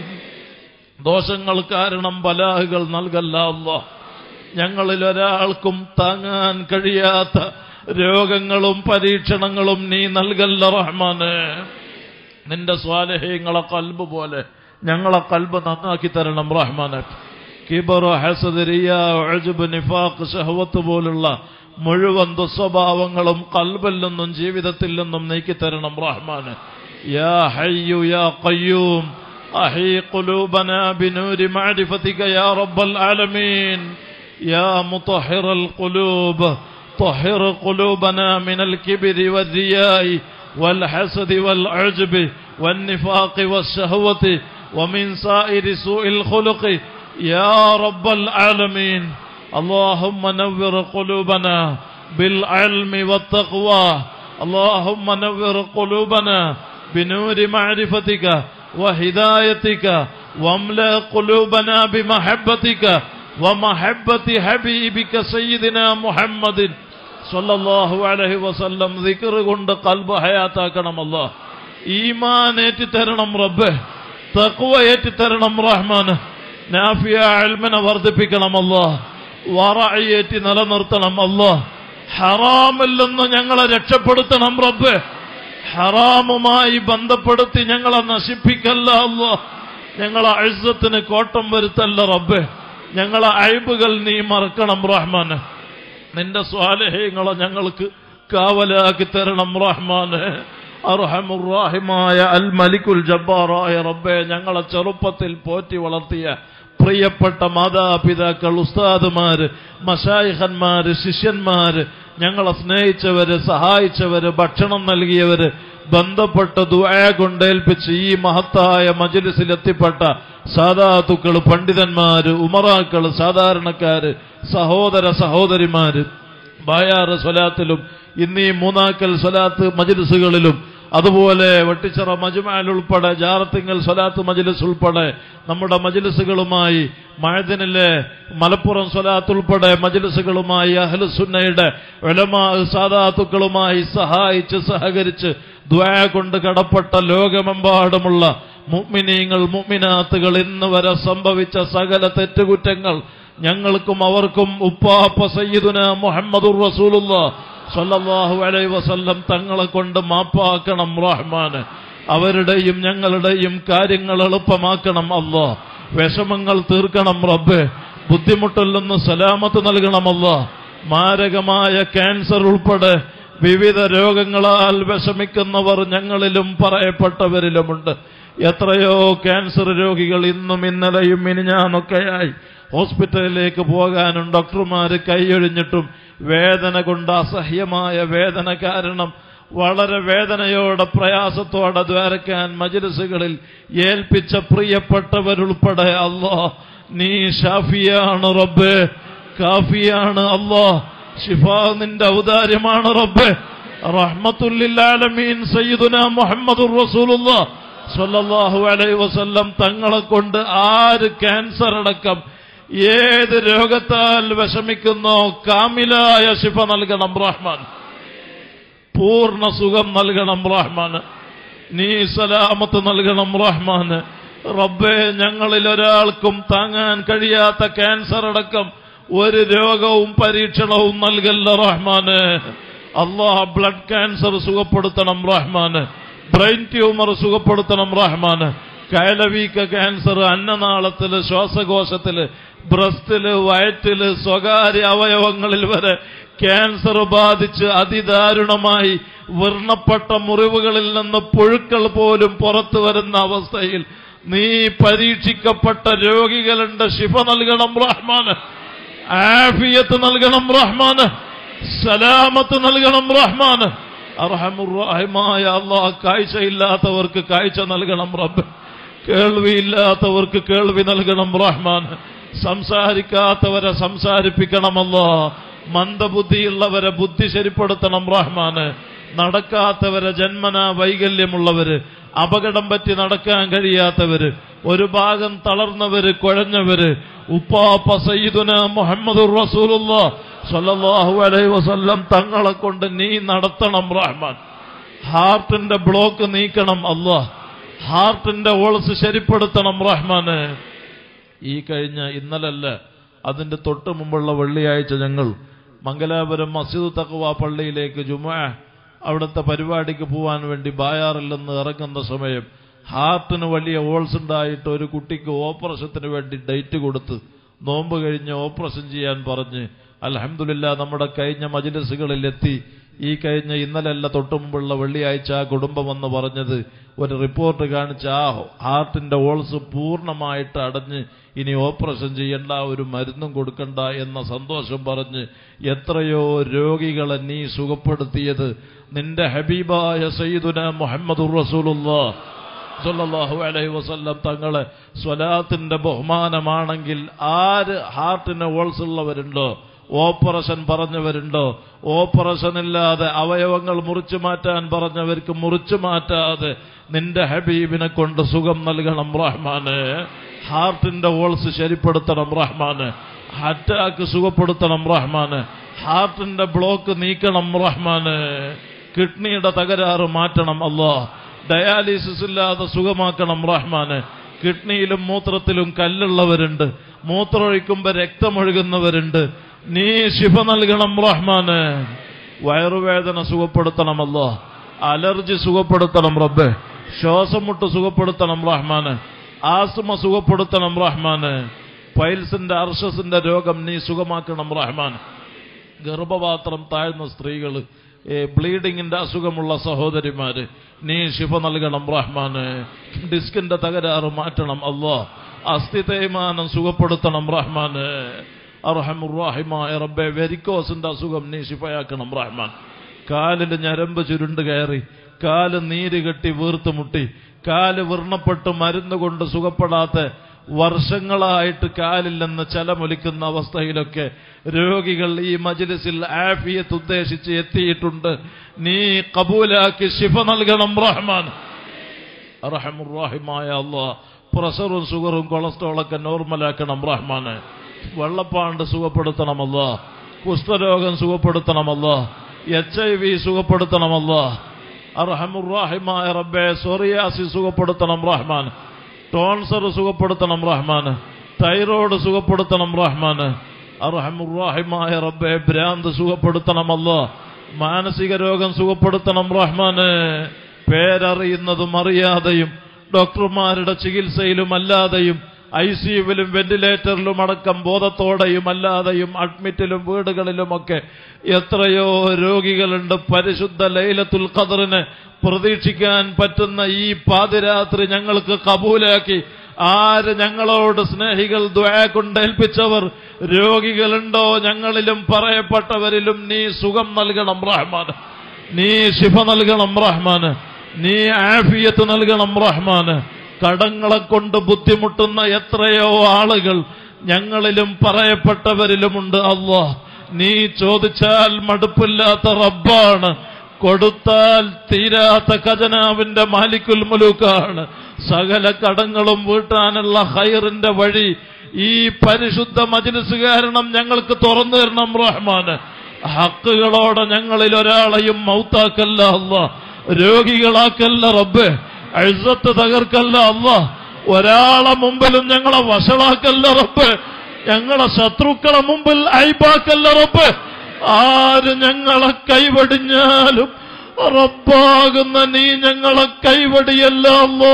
ദോഷങ്ങൾ കാരണം ബലാഹുകൾ നൽകല്ല അല്ലാ ഞങ്ങളിൽ ഒരാൾക്കും താങ്ങാൻ കഴിയാത്ത രോഗങ്ങളും പരീക്ഷണങ്ങളും നീ നൽകല്ല റഹ്മാന് നിന്റെ സ്വാലഹ്യങ്ങളെ കൽബ് പോലെ ഞങ്ങളെ കൽബ് നന്നാക്കി തരണം റഹ്മാന് കിബർ ഹസദ് റിയ ഉജ്ബ് നിഫാഖ് ഷഹവത്ത് പോലുള്ള മുഴുവൻ ദുസ്വഭാവങ്ങളും കൽബിൽ നിന്നും ജീവിതത്തിൽ നിന്നും നീക്കി തരണം റഹ്മാന് യാ ഹയ്യു യാ ഖയ്യൂം أحي قلوبنا بنور معرفتك يا رب العالمين يا مطهر القلوب طهر قلوبنا من الكبر والرياء والحسد والعجب والنفاق والشهوة ومن سائر سوء الخلق يا رب العالمين اللهم نور قلوبنا بالعلم والتقوى اللهم نور قلوبنا بنور معرفتك وهدايتك واملأ قلوبنا بمحبتك ومحبة حبيبك سيدنا محمد സല്ലല്ലാഹു അലൈഹി വസല്ലം ദിക്ർ കൊണ്ട് കൽബ് ഹയാത്താക്കണം അല്ലാ ഈമാൻ ഏറ്റി തരണം റബ്ബേ തഖ്വ ഏറ്റി തരണം റഹ്മാന് നാഫിയ അൽമനെ വർദ്ധിപ്പിക്കണം അല്ലാ വറഅയേറ്റി നിലനിർത്തണം അല്ലാ ഹറാമിൽ നിന്ന് ഞങ്ങളെ രക്ഷപ്പെടുത്തണം റബ്ബേ ഹറാമുമായി ബന്ധപ്പെടുത്തി ഞങ്ങളെ നശിപ്പിക്കല്ല അല്ലാ ഞങ്ങളെ അഴുസത്തിന് കോട്ടം വരുത്തല്ല റബ്ബേ ഞങ്ങളെ അഴിബുകൾ നീ മറക്കണം റഹ്മാന് നിന്റെ സ്വാലഹ്യങ്ങളെ ഞങ്ങൾക്ക് കാവലാക്കി തരണം റഹ്മാന് അർഹമുറാഹിമായ അൽ മലിക്കുൽ ജബ്ബാറായ റബ്ബെ ഞങ്ങളെ ചെറുപ്പത്തിൽ പോറ്റി വളർത്തിയ പ്രിയപ്പെട്ട മാതാപിതാക്കൾ ഉസ്താദുമാര് മഷായിഹന്മാര് ശിഷ്യന്മാര് ഞങ്ങളെ സ്നേഹിച്ചവര് സഹായിച്ചവര് ഭക്ഷണം നൽകിയവര് ബന്ധപ്പെട്ട ദുആ കൊണ്ടേൽപ്പിച്ച് ഈ മഹത്തായ മജ്ലിസിൽ എത്തിപ്പെട്ട സാധാത്തുക്കൾ പണ്ഡിതന്മാര് ഉമറാക്കൾ സാധാരണക്കാര് സഹോദര സഹോദരിമാര് ബായാറ് സ്വലാത്തിലും ഇന്നീ മൂന്നാക്കൽ സ്വലാത്ത് മജ്ലിസുകളിലും അതുപോലെ വെട്ടിച്ചിറ മജുമാൽ ഉൾപ്പെടെ ജാറത്തിങ്ങൽ സ്വലാത്ത് മജ്ലിസ് ഉൾപ്പെടെ നമ്മുടെ മജ്ലിസുകളുമായി മഴദിനിലെ മലപ്പുറം സ്വലാത്ത് ഉൾപ്പെടെ മജ്ലിസുകളുമായി അഹ്ലുസുന്നയുടെ ഉലമാ സാദാത്തുക്കളുമായി സഹായിച്ച് സഹകരിച്ച് ദ്വാ കൊണ്ട് കടപ്പെട്ട ലോകമെമ്പാടുമുള്ള മുഅ്മിനീങ്ങൾ മുഅ്മിനാത്തുകൾ ഇന്ന് വരെ സംഭവിച്ച സകല തെറ്റുകുറ്റങ്ങൾ ഞങ്ങൾക്കും അവർക്കും ഉപ്പാപ്പ സയ്യിദുന മുഹമ്മദുർ റസൂലുള്ള സല്ലല്ലാഹു അലൈഹി വസല്ലം തങ്ങളെ കൊണ്ട് മാപ്പാക്കണം റഹ്മാന് അവരുടെയും ഞങ്ങളുടെയും കാര്യങ്ങൾ എളുപ്പമാക്കണം അല്ലാ വിഷമങ്ങൾ തീർക്കണം റബ്ബേ ബുദ്ധിമുട്ടിൽ നിന്ന് സലാമത്ത് നൽകണം അല്ലാ മാരകമായ ക്യാൻസർ ഉൾപ്പെടെ വിവിധ രോഗങ്ങളാൽ വിഷമിക്കുന്നവർ ഞങ്ങളിലും പറയപ്പെട്ടവരിലുമുണ്ട് എത്രയോ ക്യാൻസർ രോഗികൾ ഇന്നും ഇന്നലെയും മിനിഞ്ഞാന്നൊക്കെയായി ഹോസ്പിറ്റലിലേക്ക് പോകാനും ഡോക്ടർമാര് കൈയൊഴിഞ്ഞിട്ടും വേദന കൊണ്ട് അസഹ്യമായ വേദന കാരണം വളരെ വേദനയോടെ പ്രയാസത്തോടെ ദ്വാരക്കാൻ മജിലിസുകളിൽ ഏൽപ്പിച്ച പ്രിയപ്പെട്ടവരുൾപ്പെടെ അല്ലോ നീ ഷാഫിയാണ് റബ്ബേ കാഫിയാണ് അല്ലോ ഷിഫ നിന്റെ ഔദാര്യമാണ് റബ്ബേ റഹ്മത്തുല്ലാലമീൻ സയ്യിദുന മുഹമ്മദുർ റസൂലുള്ള സ്വല്ലല്ലാഹു അലൈഹി വസല്ലം തങ്ങളെ കൊണ്ട് ആര് ക്യാൻസർ അടക്കം ഏത് രോഗത്താൽ വിഷമിക്കുന്നോ കാമിലായ ശിഫ നൽകണം റഹ്മാൻ പൂർണ്ണ സുഖം നൽകണം റഹ്മാൻ നീ സലാമത്ത് നൽകണം റഹ്മാൻ റബ്ബേ ഞങ്ങളിൽ ഒരാൾക്കും താങ്ങാൻ കഴിയാത്ത ക്യാൻസർ അടക്കം ഒരു രോഗവും പരീക്ഷണവും നൽകല്ല റഹ്മാന് അള്ളാഹ് ബ്ലഡ് ക്യാൻസർ സുഖപ്പെടുത്തണം റഹ്മാന് ബ്രെയിൻ ട്യൂമർ സുഖപ്പെടുത്തണം റഹ്മാന് കയലവീക്ക ക്യാൻസർ അന്നനാളത്തില് ശ്വാസകോശത്തില് ബ്രസ്റ്റില് വയറ്റില് സ്വകാര്യ അവയവങ്ങളിൽ വരെ ക്യാൻസർ ബാധിച്ച് അതിദാരുണമായി വർണ്ണപ്പെട്ട മുറിവുകളിൽ നിന്ന് പുഴുക്കൾ പോലും പുറത്തു വരുന്ന അവസ്ഥയിൽ നീ പരീക്ഷിക്കപ്പെട്ട രോഗികളുണ്ട് ശിഫ നൽകണം റഹ്മാന് ആഫിയത്ത് നൽകണം റഹ്മാന് സലാമത്ത് നൽകണം റഹ്മാന് അർഹമുറാഹിമായ അള്ളാഹ് കാഴ്ചയില്ലാത്തവർക്ക് കാഴ്ച നൽകണം റബ്ബ് കേൾവിയില്ലാത്തവർക്ക് കേൾവി നൽകണം റഹ്മാൻ സംസാരിക്കാത്തവരെ സംസാരിപ്പിക്കണമല്ലോ മന്ദബുദ്ധിയുള്ളവരെ ബുദ്ധി ശരിപ്പെടുത്തണം റഹ്മാന് നടക്കാത്തവരെ ജന്മന വൈകല്യമുള്ളവര് അപകടം പറ്റി നടക്കാൻ കഴിയാത്തവര് ഒരു ഭാഗം തളർന്നവര് കുഴഞ്ഞവര് ഉപ്പാപ്പ സയ്യിദുന മുഹമ്മദ് റസൂലുള്ള സല്ലല്ലാഹു അലൈഹി വസല്ലം തങ്ങളെ കൊണ്ട് നീ നടത്തണം റഹ്മാൻ ഹാർട്ടിന്റെ ബ്ലോക്ക് നീക്കണം അല്ലാ ഹാർട്ടിന്റെ ഓൾസ് ശരിപ്പെടുത്തണം റഹ്മാന് ഈ കഴിഞ്ഞ ഇന്നലല്ല അതിന്റെ തൊട്ട് മുമ്പുള്ള വെള്ളിയാഴ്ച ഞങ്ങൾ മംഗലാപുരം മസ്ജിദ് തഖ്വ പള്ളിയിലേക്ക് ജുമാ അവിടുത്തെ പരിപാടിക്ക് പോവാൻ വേണ്ടി ബായാറിൽ നിന്ന് ഇറങ്ങുന്ന സമയം ഹാർട്ടിന് വലിയ ഓൾസ് ഉണ്ടായിട്ട് ഒരു കുട്ടിക്ക് ഓപ്പറേഷത്തിന് വേണ്ടി ഡേറ്റ് കൊടുത്ത് നോമ്പ് കഴിഞ്ഞ് ഓപ്പറേഷൻ ചെയ്യാൻ പറഞ്ഞ് അലഹമില്ല നമ്മുടെ കഴിഞ്ഞ മജിലിസുകളിൽ എത്തി ഈ കഴിഞ്ഞ ഇന്നലല്ല തൊട്ടു മുമ്പുള്ള വെള്ളിയാഴ്ച ആ കുടുംബം എന്ന് പറഞ്ഞത് ഒരു റിപ്പോർട്ട് കാണിച്ച ആ ഹാർട്ടിന്റെ ഓൾസ് പൂർണ്ണമായിട്ട് അടഞ്ഞ് ഇനി ഓപ്പറേഷൻ ചെയ്യണ്ട ഒരു മരുന്നും കൊടുക്കണ്ട എന്ന സന്തോഷം പറഞ്ഞ് എത്രയോ രോഗികളെ നീ സുഖപ്പെടുത്തിയത് നിന്റെ ഹബീബായ സയ്യിദുന മുഹമ്മദ് റസൂലുള്ള സല്ലല്ലാഹു അലൈഹി വസല്ലം തങ്ങളെ സ്വലാത്തിന്റെ ബഹുമാനമാണെങ്കിൽ ആര് ഹാർട്ടിന് ഓൾസ് ഉള്ളവരുണ്ടോ ഓപ്പറേഷൻ പറഞ്ഞവരുണ്ടോ ഓപ്പറേഷൻ ഇല്ലാതെ അവയവങ്ങൾ മുറിച്ചു മാറ്റാൻ പറഞ്ഞവർക്ക് മുറിച്ചു മാറ്റാതെ നിന്റെ ഹബീബിനെ കൊണ്ട് സുഖം നൽകണം റഹ്മാന് ഹാർട്ടിന്റെ ഓൾസ് ശരിപ്പെടുത്തണം റഹ്മാന് അറ്റാക്ക് സുഖപ്പെടുത്തണം റഹ്മാന് ഹാർട്ടിന്റെ ബ്ലോക്ക് നീക്കണം റഹ്മാന് കിഡ്നിയുടെ തകരാറ് മാറ്റണം അല്ലാ ഡയാലിസിസ് ഇല്ലാതെ സുഖമാക്കണം റഹ്മാന് കിഡ്നിയിലും മൂത്രത്തിലും കല്ലുള്ളവരുണ്ട് മൂത്രമൊഴിക്കുമ്പോ രക്തമൊഴുകുന്നവരുണ്ട് നീ ശിഫ നൽകണം റഹ്മാന് വയറുവേദന സുഖപ്പെടുത്തണമല്ലോ അലർജി സുഖപ്പെടുത്തണം റബ്ബെ ശ്വാസം മുട്ട് സുഖപ്പെടുത്തണം റഹ്മാന് ആസ്മ സുഖപ്പെടുത്തണം റഹ്മാന് പൈൽസിന്റെ അർഷസിന്റെ രോഗം നീ സുഖമാക്കണം റഹ്മാൻ ഗർഭപാത്രം താഴ്ന്ന സ്ത്രീകൾ ബ്ലീഡിങ്ങിന്റെ അസുഖമുള്ള സഹോദരിമാര് നീ ശിഫ നൽകണം റഹ്മാന് ഡിസ്കിന്റെ തകരാറ് മാറ്റണം അല്ലോ അസ്ഥി തേയ്മാനം സുഖപ്പെടുത്തണം റഹ്മാന് അർഹമുറാഹിമായ റബ്ബെ വെരിക്കോസിന്റെ അസുഖം നീ ശിഫയാക്കണം റഹ്മാൻ കാലിൽ ഞരമ്പ് ചുരുണ്ട് കയറി കാല് നീര് കെട്ടി വീർത്ത് മുട്ടി കാല് വിർണപ്പെട്ട് മരുന്ന് കൊണ്ട് സുഖപ്പെടാത്ത വർഷങ്ങളായിട്ട് കാലിൽ നിന്ന് ചലമൊലിക്കുന്ന അവസ്ഥയിലൊക്കെ രോഗികൾ ഈ മജ്ലിസിൽ ആഫിയത്ത് ഉദ്ദേശിച്ച് എത്തിയിട്ടുണ്ട് നീ കബൂലാക്കി ശിഫ നൽകണം റഹ്മാൻ റഹമുറാഹിമായ അള്ളാ പ്രഷറും ഷുഗറും കൊളസ്ട്രോളൊക്കെ നോർമലാക്കണം റഹ്മാന് വെള്ളപ്പാണ്ട് സുഖപ്പെടുത്തണമല്ല കുഷ്ഠരോഗം സുഖപ്പെടുത്തണമല്ല എച്ച് ഐ വി സുഖപ്പെടുത്തണമല്ല അർഹമുറാഹിമായ റബ്ബെ സോറിയാസി സുഖപ്പെടുത്തണം റഹ്മാൻ ടോൺസർ സുഖപ്പെടുത്തണം റഹ്മാൻ തൈറോയ്ഡ് സുഖപ്പെടുത്തണം റഹ്മാൻ അർഹമുറാഹിമായ റബ്ബെ ഭ്രാന്ത് സുഖപ്പെടുത്തണമല്ല മാനസിക രോഗം സുഖപ്പെടുത്തണം റഹ്മാന് പേരറിയുന്നതും അറിയാതെയും ഡോക്ടർമാരുടെ ചികിത്സയിലും അല്ലാതെയും ഐ സിയുവിലും വെന്റിലേറ്ററിലും അടക്കം ബോധത്തോടെയും അല്ലാതെയും അഡ്മിറ്റിലും വീടുകളിലുമൊക്കെ എത്രയോ രോഗികളുണ്ട് പരിശുദ്ധ ലൈലത്തുൽ ഖദറിന് പ്രതീക്ഷിക്കാൻ പറ്റുന്ന ഈ പാതിരാത്രി ഞങ്ങൾക്ക് കബൂലാക്കി ആര് ഞങ്ങളോട് സ്നേഹികൾ ദ്വയ കൊണ്ടേൽപ്പിച്ചവർ രോഗികളുണ്ടോ ഞങ്ങളിലും പറയപ്പെട്ടവരിലും നീ സുഖം നൽകണം റഹ്മാൻ നീ ശിഫ നൽകണം റഹ്മാന് നീ ആഫിയത്ത് നൽകണം റഹ്മാന് കടങ്ങളെ കൊണ്ട് ബുദ്ധിമുട്ടുന്ന എത്രയോ ആളുകൾ ഞങ്ങളിലും പറയപ്പെട്ടവരിലുമുണ്ട് അള്ളാ നീ ചോദിച്ചാൽ മടുപ്പില്ലാത്ത റബ്ബാണ് കൊടുത്താൽ തീരാത്ത ഖജനാവിന്റെ മാലിക്കുൽ മുലൂക്കാണ് സകല കടങ്ങളും വീട്ടാനുള്ള ഹൈറിന്റെ വഴി ഈ പരിശുദ്ധ മജ്ലിസ് കാരണം ഞങ്ങൾക്ക് തുറന്നു തരണം റഹ്മാന് ഹക്കുകളോടെ ഞങ്ങളിൽ ഒരാളെയും മൗത്താക്കല്ല അല്ല രോഗികളാക്കല്ല റബ്ബെ അഴുസത്ത് തകർക്കല്ല അല്ല ഒരാളെ മുമ്പിലും ഞങ്ങളെ വഷളാക്കല്ല റബ്ബ് ഞങ്ങളെ ശത്രുക്കളെ മുമ്പിൽ ഐബാക്കല്ല റബ്ബ് ആര് ഞങ്ങളെ കൈവടിഞ്ഞാലും റബ്ബാകുന്ന നീ ഞങ്ങളെ കൈവടിയല്ല അല്ലോ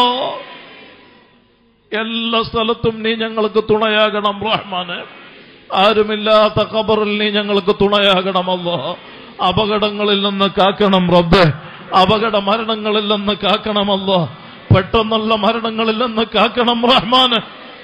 എല്ലാ സ്ഥലത്തും നീ ഞങ്ങൾക്ക് തുണയാകണം റഹ്മാന് ആരുമില്ലാത്ത ഖബറിൽ നീ ഞങ്ങൾക്ക് തുണയാകണമല്ലോ അപകടങ്ങളിൽ നിന്ന് കാക്കണം റബ്ബെ അപകട മരണങ്ങളിൽ നിന്ന് കാക്കണമല്ലോ പെട്ടെന്നുള്ള മരണങ്ങളിൽ നിന്ന് കാക്കണം റഹ്മാന്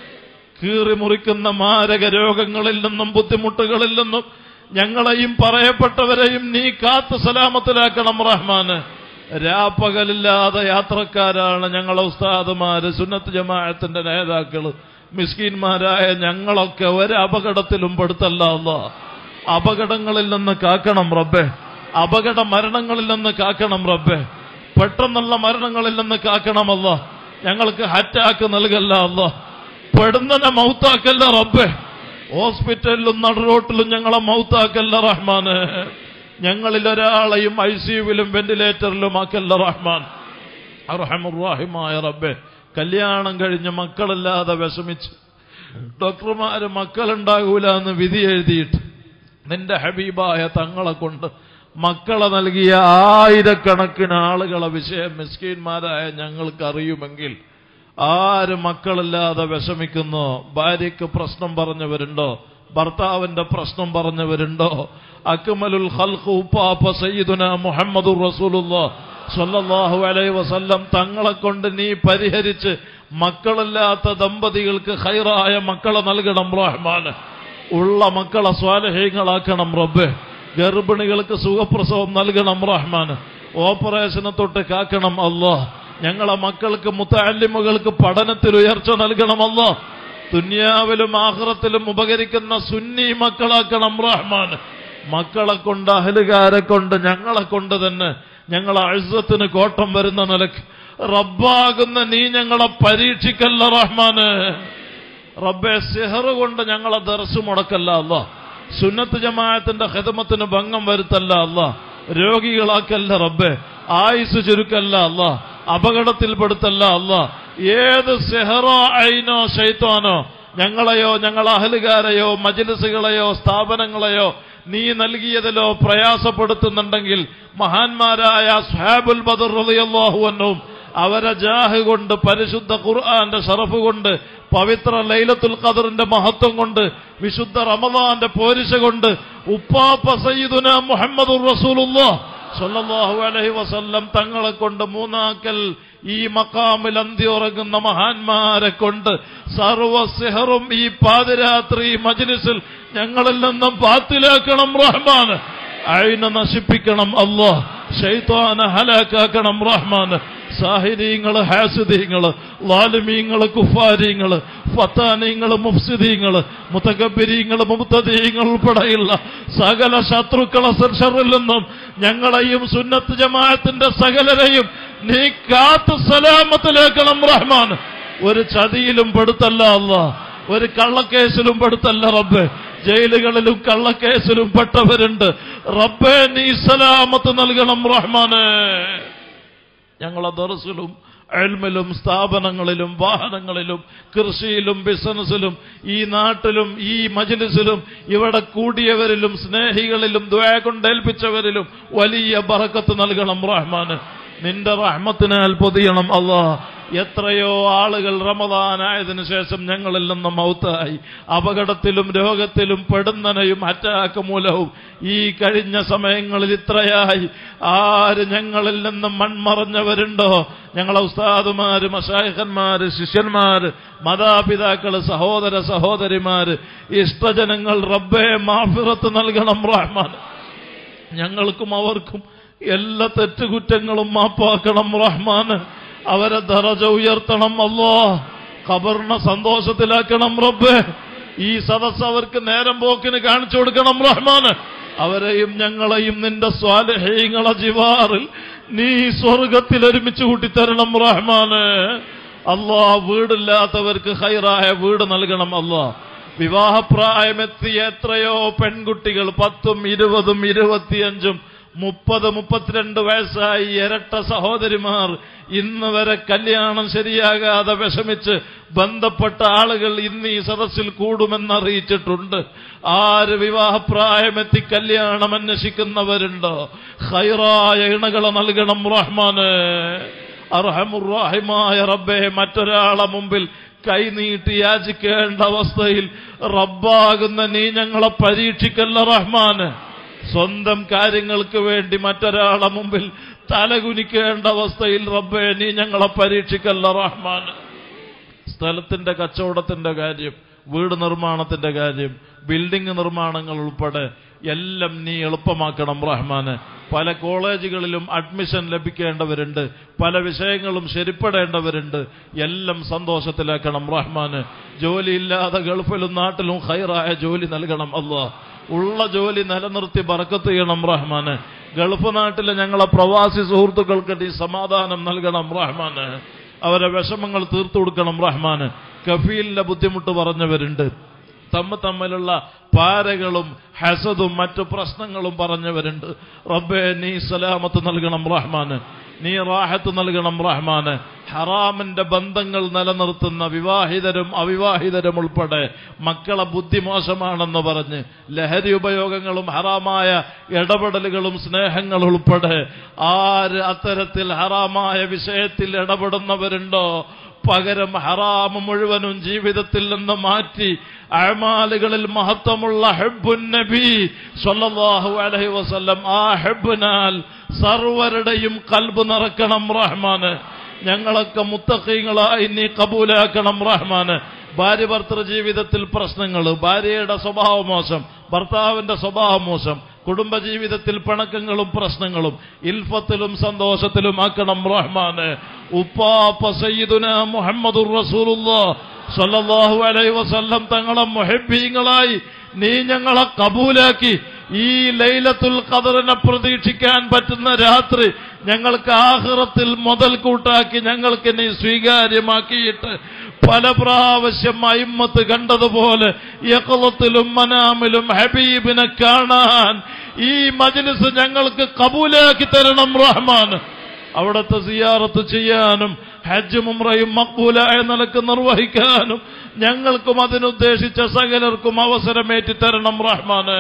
കീറി മുറിക്കുന്ന മാരക രോഗങ്ങളിൽ നിന്നും ബുദ്ധിമുട്ടുകളിൽ നിന്നും ഞങ്ങളെയും പറയപ്പെട്ടവരെയും നീ കാത്ത് സലാമത്തിലാക്കണം റഹ്മാന് രാപ്പകലില്ലാതെ യാത്രക്കാരാണ് ഞങ്ങളെ ഉസ്താദുമാര് സുന്നത്ത് ജമാഅത്തിന്റെ നേതാക്കള് മിസ്കീന്മാരായ ഞങ്ങളൊക്കെ ഒരു അപകടത്തിലും പെടുത്തല്ല അല്ലാ അപകടങ്ങളിൽ നിന്ന് കാക്കണം റബ്ബെ അപകട മരണങ്ങളിൽ നിന്ന് കാക്കണം റബ്ബെ പെട്ടെന്നുള്ള മരണങ്ങളിൽ നിന്ന് കാക്കണമല്ല ഞങ്ങൾക്ക് ഹറ്റാക്ക് നൽകല്ല അല്ല പെടുന്നനെ മൗത്താക്കല്ല റബ്ബെ ഹോസ്പിറ്റലിലും നടുറോട്ടിലും ഞങ്ങളെ മൗത്താക്കല്ല റഹ്മാന് ഞങ്ങളിൽ ഒരാളെയും ഐ സിയുവിലും വെന്റിലേറ്ററിലും ആക്കല്ല റഹ്മാൻ അർഹമുറാഹിമായ റബ്ബെ കല്യാണം കഴിഞ്ഞ് മക്കളില്ലാതെ വിഷമിച്ച് ഡോക്ടർമാര് മക്കളുണ്ടാകൂല എന്ന് വിധി എഴുതിയിട്ട് നിന്റെ ഹബീബായ തങ്ങളെ കൊണ്ട് മക്കളെ നൽകിയ ആയിരക്കണക്കിന് ആളുകളെ വിഷയം മിസ്കീന്മാരായ ഞങ്ങൾക്ക് അറിയുമെങ്കിൽ ആര് മക്കളില്ലാതെ വിഷമിക്കുന്നോ ഭാര്യയ്ക്ക് പ്രശ്നം പറഞ്ഞവരുണ്ടോ ഭർത്താവിന്റെ പ്രശ്നം പറഞ്ഞവരുണ്ടോ അക്മലുൽ ഖൽഖ് ഉപ്പാപ്പ സയ്യിദുന മുഹമ്മദുർ റസൂലുള്ളാ സ്വല്ലല്ലാഹു അലൈഹി വസല്ലം തങ്ങളെ കൊണ്ട് നീ പരിഹരിച്ച് മക്കളില്ലാത്ത ദമ്പതികൾക്ക് ഹൈറായ മക്കളെ നൽകണം റഹ്മാന് ഉള്ള മക്കളെ സ്വാലഹ്യങ്ങളാക്കണം റബ്ബെ ഗർഭിണികൾക്ക് സുഖപ്രസവം നൽകണം റഹ്മാന് ഓപ്പറേഷനെ തൊട്ട് കാക്കണം അല്ലോ ഞങ്ങളെ മക്കൾക്ക് മുത്തല്ലിമുകൾക്ക് പഠനത്തിൽ ഉയർച്ച നൽകണം അല്ലോ ദുന്യാവിലും ആഹ്റത്തിലും ഉപകരിക്കുന്ന സുന്നി മക്കളാക്കണം റഹ്മാൻ മക്കളെ കൊണ്ട് അഹലുകാരെ കൊണ്ട് ഞങ്ങളെ കൊണ്ട് തന്നെ ഞങ്ങളെ അഴുസത്തിന് കോട്ടം വരുന്ന നിലക്ക് റബ്ബാകുന്ന നീ ഞങ്ങളെ പരീക്ഷിക്കല്ല റഹ്മാന് റബ്ബെ സിഹറ് കൊണ്ട് ഞങ്ങളെ ദർശു മുടക്കല്ല അല്ലോ സുന്നത്ത് ജമാഅത്തിന്റെ ഹിദമത്തിന് ഭംഗം വരുത്തല്ല അല്ല രോഗികളാക്കല്ല റബ്ബെ ആയുസ് ചുരുക്കല്ല അല്ല അപകടത്തിൽപ്പെടുത്തല്ല അല്ല ഏത് സെഹറോ ഐനോ ശൈത്താനോ ഞങ്ങളെയോ ഞങ്ങളെ അഹലുകാരെയോ മജിലിസുകളെയോ സ്ഥാപനങ്ങളെയോ നീ നൽകിയതിലോ പ്രയാസപ്പെടുത്തുന്നുണ്ടെങ്കിൽ മഹാന്മാരായ സ്ഹാബുൽ ബദർ റളിയല്ലാഹു അവരെ ജാഹ് കൊണ്ട് പരിശുദ്ധ ഖുർആന്റെ ഷറഫ് കൊണ്ട് പവിത്ര ലൈലത്തുൽ ഖദറിന്റെ മഹത്വം കൊണ്ട് വിശുദ്ധ റമദാന്റെ പോരിശ കൊണ്ട് ഉപ്പാപ്പ സയ്യിദുന മുഹമ്മദുർ റസൂലുള്ളാഹ് സല്ലല്ലാഹു അലൈഹി വസല്ലം തങ്ങളെ കൊണ്ട് മൂന്നാക്കൽ ഈ മക്കാമിൽ അന്തിയുറങ്ങുന്ന മഹാന്മാരെ കൊണ്ട് സർവസിഹറും ഈ പാതിരാത്രി മജ്ലിസിൽ ഞങ്ങളിൽ നിന്നും പാത്തിലാക്കണം റഹ്മാൻ അയിനെ നശിപ്പിക്കണം അല്ലാഹ് ഷൈത്താനെ ഹലാക്കാക്കണം റഹ്മാൻ സാഹിര്യങ്ങള് ഹാസുദീങ്ങള് ലാലിമീങ്ങള് കുഫാരിങ്ങള് ഫത്താനീങ്ങള് മുഫ്സിദീങ്ങള് മുത്തകബിരീങ്ങള് മുബ്തദീങ്ങൾ ഉൾപ്പെടെയുള്ള സകല ശത്രുക്കളെ ഷറിൽ നിന്നും ഞങ്ങളെയും സുന്നത്ത് ജമാഅത്തിന്റെ സകലരെയും നീ കാത്ത് സലാമത്തിലേക്കണം റഹ്മാൻ ഒരു ചതിയിലും പെടുത്തല്ല അല്ല ഒരു കള്ളക്കേസിലും പെടുത്തല്ല റബ്ബെ ജയിലുകളിലും കള്ളക്കേസിലും പെട്ടവരുണ്ട് റബ്ബെ നീ സലാമത്ത് നൽകണം റഹ്മാനെ ഞങ്ങളെ ദർസിലും എൽമിലും സ്ഥാപനങ്ങളിലും വാഹനങ്ങളിലും കൃഷിയിലും ബിസിനസ്സിലും ഈ നാട്ടിലും ഈ മജ്ലിസിലും ഇവിടെ കൂടിയവരിലും സ്നേഹികളിലും ദ്വയ കൊണ്ടേൽപ്പിച്ചവരിലും വലിയ ബറക്കത്ത് നൽകണം റഹ്മാന് നിന്റെ റഹ്മത്തിനാൽ പൊതിയണം അള്ളാ എത്രയോ ആളുകൾ റമദാനായതിനു ശേഷം ഞങ്ങളിൽ നിന്ന് മൗത്തായി അപകടത്തിലും രോഗത്തിലും പെടുന്നനയും അറ്റാക്ക് മൂലവും ഈ കഴിഞ്ഞ സമയങ്ങളിൽ ഇത്രയായി ആര് ഞങ്ങളിൽ നിന്ന് മൺമറഞ്ഞവരുണ്ടോ ഞങ്ങളെ ഉസ്താദുമാര് മഷായഖന്മാര് ശിഷ്യന്മാര് മാതാപിതാക്കള് സഹോദര സഹോദരിമാര് ഇഷ്ടജനങ്ങൾ റബ്ബെ മാഫിറത്ത് നൽകണം റഹ്മാൻ ഞങ്ങൾക്കും അവർക്കും എല്ലാ തെറ്റുകുറ്റങ്ങളും മാപ്പാക്കണം റഹ്മാൻ അവരെ ദറജ ഉയർത്തണം അല്ലോ ഖബറിനെ സന്തോഷത്തിലാക്കണം റബ്ബെ ഈ സദസ് അവർക്ക് നേരം പോക്കിന് കാണിച്ചു കൊടുക്കണം റഹ്മാന് അവരെയും ഞങ്ങളെയും നിന്റെ സ്വാലഹ്യങ്ങളെ ജിവാറിൽ നീ സ്വർഗത്തിൽ ഒരുമിച്ച് കൂട്ടിത്തരണം റഹ്മാന് അല്ലാ വീടില്ലാത്തവർക്ക് ഹൈറായ വീട് നൽകണം അല്ലാ വിവാഹപ്രായമെത്തിയ എത്രയോ പെൺകുട്ടികൾ പത്തും ഇരുപതും ഇരുപത്തിയഞ്ചും മുപ്പത് മുപ്പത്തിരണ്ട് വയസ്സായി ഇരട്ട സഹോദരിമാർ ഇന്ന് വരെ കല്യാണം ശരിയാകാതെ വിഷമിച്ച് ബന്ധപ്പെട്ട ആളുകൾ ഇന്ന് ഈ സദസ്സിൽ കൂടുമെന്നറിയിച്ചിട്ടുണ്ട് ആര് വിവാഹപ്രായമെത്തി കല്യാണം അന്വേഷിക്കുന്നവരുണ്ടോ ഹൈറായ ഇണകളെ നൽകണം റഹ്മാന് അർഹമുറാഹിമായ റബ്ബെ മറ്റൊരാളെ മുമ്പിൽ കൈനീട്ടി യാചിക്കേണ്ട അവസ്ഥയിൽ റബ്ബാകുന്ന നീ ഞങ്ങളെ പരീക്ഷിക്കല്ല റഹ്മാന് സ്വന്തം കാര്യങ്ങൾക്ക് വേണ്ടി മറ്റൊരാളെ മുമ്പിൽ തലകുനിക്കേണ്ട അവസ്ഥയിൽ റബ്ബെ നീ ഞങ്ങളെ പരീക്ഷിക്കല്ല റഹ്മാൻ സ്ഥലത്തിന്റെ കച്ചവടത്തിന്റെ കാര്യം വീട് നിർമ്മാണത്തിന്റെ കാര്യം ബിൽഡിംഗ് നിർമ്മാണങ്ങൾ ഉൾപ്പെടെ എല്ലാം നീ എളുപ്പമാക്കണം റഹ്മാന് പല കോളേജുകളിലും അഡ്മിഷൻ ലഭിക്കേണ്ടവരുണ്ട് പല വിഷയങ്ങളും ശരിപ്പെടേണ്ടവരുണ്ട് എല്ലാം സന്തോഷത്തിലാക്കണം റഹ്മാന് ജോലിയില്ലാതെ ഗൾഫിലും നാട്ടിലും ഹൈറായ ജോലി നൽകണം അള്ളാഹ് ഉള്ള ജോലി നിലനിർത്തി ബറക്കത്ത് ചെയ്യണം റഹ്മാന് ഗൾഫ് നാട്ടിലെ ഞങ്ങളെ പ്രവാസി സുഹൃത്തുക്കൾക്ക് നീ സമാധാനം നൽകണം റഹ്മാന് അവരെ വിഷമങ്ങൾ തീർത്തു കൊടുക്കണം റഹ്മാന് കഫീലിന്റെ ബുദ്ധിമുട്ട് പറഞ്ഞവരുണ്ട് തമ്മ തമ്മിലുള്ള പാരകളും ഹസദും മറ്റു പ്രശ്നങ്ങളും പറഞ്ഞവരുണ്ട് റബ്ബെ നീ സലാമത്ത് നൽകണം റഹ്മാന് നീ റാഹത്ത് നൽകണം റഹ്മാന് ഹറാമിന്റെ ബന്ധങ്ങൾ നിലനിർത്തുന്ന വിവാഹിതരും അവിവാഹിതരും ഉൾപ്പെടെ മക്കളെ ബുദ്ധി മോശമാണെന്ന് പറഞ്ഞ് ലഹരി ഉപയോഗങ്ങളും ഹറാമായ ഇടപെടലുകളും സ്നേഹങ്ങളും ഉൾപ്പെടെ ആര് അത്തരത്തിൽ ഹറാമായ വിഷയത്തിൽ ഇടപെടുന്നവരുണ്ടോ പകരം ഹറാമ് മുഴുവനും ജീവിതത്തിൽ നിന്ന് മാറ്റി അഴമാലുകളിൽ മഹത്വമുള്ള ഹെബുൻ നബി സല്ലല്ലാഹു അലൈഹി വസല്ലം ആ ഹെബിനാൽ സർവരുടെയും കൽബ് നിറക്കണം റഹ്മാന് ഞങ്ങളൊക്കെ മുത്തഖീങ്ങളായി നീ കബൂലാക്കണം റഹ്മാന് ഭാര്യ ഭർത്തൃ ജീവിതത്തിൽ പ്രശ്നങ്ങൾ ഭാര്യയുടെ സ്വഭാവ മോശം ഭർത്താവിന്റെ സ്വഭാവം മോശം കുടുംബജീവിതത്തിൽ പിണക്കങ്ങളും പ്രശ്നങ്ങളും ഇൽഫത്തിലും സന്തോഷത്തിലും ആക്കണം റഹ്മാന് ഉപ്പാപ്പ സയ്യിദുന മുഹമ്മദുർ റസൂലുള്ളാഹ് സല്ലല്ലാഹു അലൈഹി വസല്ലം തങ്ങളെ മുഹബ്ബീങ്ങളായി നീ ഞങ്ങളെ കബൂലാക്കി ഈ ലൈലത്തുൽ ഖദറിനെ പ്രതീക്ഷിക്കാൻ പറ്റുന്ന രാത്രി ഞങ്ങൾക്ക് ആഹ്റത്തിൽ മുതൽ കൂട്ടാക്കി ഞങ്ങൾക്ക് നീ സ്വീകാര്യമാക്കിയിട്ട് പല പ്രാവശ്യം അയിമ്മത്ത് കണ്ടതുപോലെ യക്കളത്തിലും മനാമിലും ഹബീബിനെ കാണാൻ ഈ മജ്ലിസ് ഞങ്ങൾക്ക് കബൂലാക്കി തരണം റഹ്മാൻ അവിടുത്തെ സിയാറത്ത് ചെയ്യാനും ഹജ്ജ് മുമ്രയും മക്ബൂലായ നിലക്ക് നിർവഹിക്കാനും ഞങ്ങൾക്കും അതിനുദ്ദേശിച്ച സകലർക്കും അവസരമേറ്റി തരണം റഹ്മാന്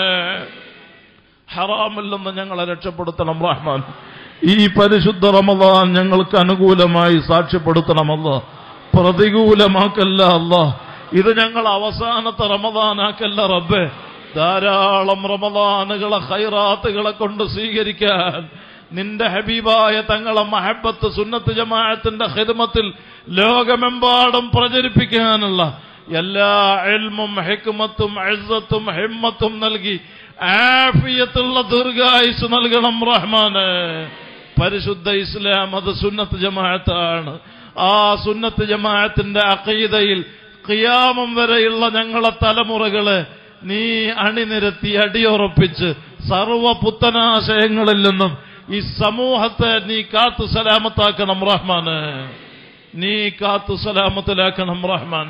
ഹറാമിൽ നിന്ന് ഞങ്ങളെ രക്ഷപ്പെടുത്തണം റഹ്മാൻ ഈ പരിശുദ്ധ റമദാൻ ഞങ്ങൾക്ക് അനുകൂലമായി സാക്ഷ്യപ്പെടുത്തണമല്ല പ്രതികൂലമാക്കല്ല അല്ല ഇത് ഞങ്ങൾ അവസാനത്തെ റമദാനാക്കല്ല റബ്ബെ ധാരാളം റമദാനുകളെ ഹൈറാത്തുകളെ കൊണ്ട് സ്വീകരിക്കാൻ നിന്റെ ഹബീബായ തങ്ങളെ മഹബത്ത് സുന്നത്ത് ജമാഅത്തിന്റെ ഹിദ്മത്തിൽ ലോകമെമ്പാടും പ്രചരിപ്പിക്കാനുള്ള എല്ലാ എൽമും ഹെക്കുമത്തും എഴുത്തും ഹിമ്മത്തും നൽകി ആഫിയത്തുള്ള ദീർഘായുസ് നൽകണം റഹ്മാന് പരിശുദ്ധ ഇസ്ലാം അത് സുന്നത്ത് ജമാഅത്താണ് ആ സുന്നത്ത് ജമാഅത്തിന്റെ അഖീദയിൽ ഖിയാമം വരെയുള്ള ഞങ്ങളെ തലമുറകളെ നീ അണിനിരത്തി അടിയുറപ്പിച്ച് സർവ പുത്തനാശയങ്ങളിൽ നിന്നും ഈ സമൂഹത്തെ നീ കാത്തു സലാമത്താക്കണം റഹ്മാന് നീ കാത്തു സലാമത്തിലാക്കണം റഹ്മാൻ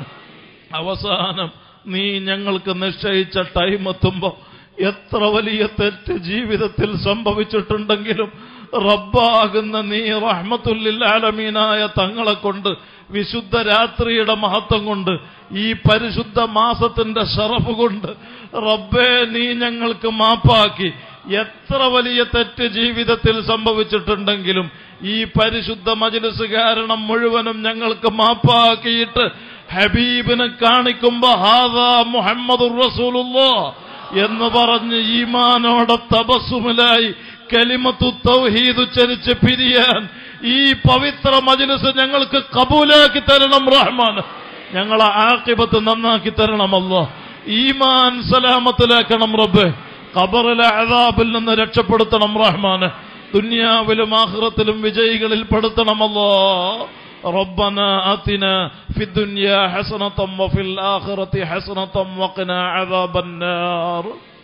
അവസാനം നീ ഞങ്ങൾക്ക് നിശ്ചയിച്ച ടൈം എത്തുമ്പോ എത്ര വലിയ തെറ്റ് ജീവിതത്തിൽ സംഭവിച്ചിട്ടുണ്ടെങ്കിലും റബ്ബാകുന്ന നീ റഹ്മത്തുല്ലാലമീനായ തങ്ങളെ കൊണ്ട് വിശുദ്ധ രാത്രിയുടെ മഹത്വം കൊണ്ട് ഈ പരിശുദ്ധ മാസത്തിന്റെ ഷറഫ് കൊണ്ട് റബ്ബേ നീ ഞങ്ങൾക്ക് മാപ്പാക്കി എത്ര വലിയ തെറ്റ് ജീവിതത്തിൽ സംഭവിച്ചിട്ടുണ്ടെങ്കിലും ഈ പരിശുദ്ധ മജ്ലിസ് കാരണം മുഴുവനും ഞങ്ങൾക്ക് മാപ്പാക്കിയിട്ട് ഹബീബിനെ കാണിക്കുമ്പോ ഹാദാ മുഹമ്മദ് റസൂലുള്ളാ എന്ന് പറഞ്ഞ് ഈമാനോടെ തപസ്സുമിലായി കലിമത്തു തൗഹീദ് ഉച്ചരിച്ച് പിരിയാൻ ഈ പവിത്ര മജ്ലിസ് ഞങ്ങൾക്ക് കബൂലാക്കി തരണം റഹ്മാൻ ഞങ്ങളെ ആക്കിബത്ത് നന്നാക്കി തരണമല്ലോ ഈമാൻ സലാമത്തിലാക്കണം റബ്ബെ ഖബറിലെ അതാബിൽ നിന്ന് രക്ഷപ്പെടുത്തണം റഹ്മാന് ദുനിയാവിലും ആഖിറത്തിലും വിജയികളിൽ പെടുത്തണമല്ലോ ربنا آتنا في الدنيا حسنة وفي الآخرة حسنة وقنا عذاب النار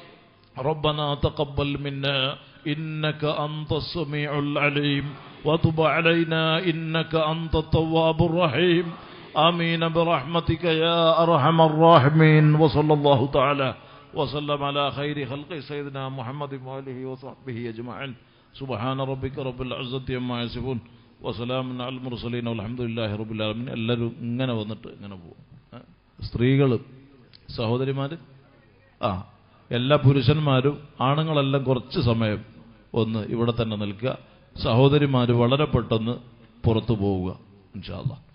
ربنا تقبل منا إنك أنت السميع العليم وتب علينا إنك أنت التواب الرحيم آمين برحمتك يا أرحم الراحمين وصلى الله تعالى وسلم على خير خلق سيدنا محمد وآله وصحبه أجمعين سبحان ربك رب العزة عما يصفون വസലാം അൽ മുർസലീൻ അലഹമുല്ലാഹി റബുല്ലാലമിൻ എല്ലാവരും ഇങ്ങനെ വന്നിട്ട് ഇങ്ങനെ പോകും സ്ത്രീകൾ സഹോദരിമാർ ആ എല്ലാ പുരുഷന്മാരും ആണുങ്ങളെല്ലാം കുറച്ച് സമയം ഒന്ന് ഇവിടെ തന്നെ നിൽക്കുക സഹോദരിമാർ വളരെ പെട്ടെന്ന് പുറത്തു പോവുക ഇൻഷാല്ലാ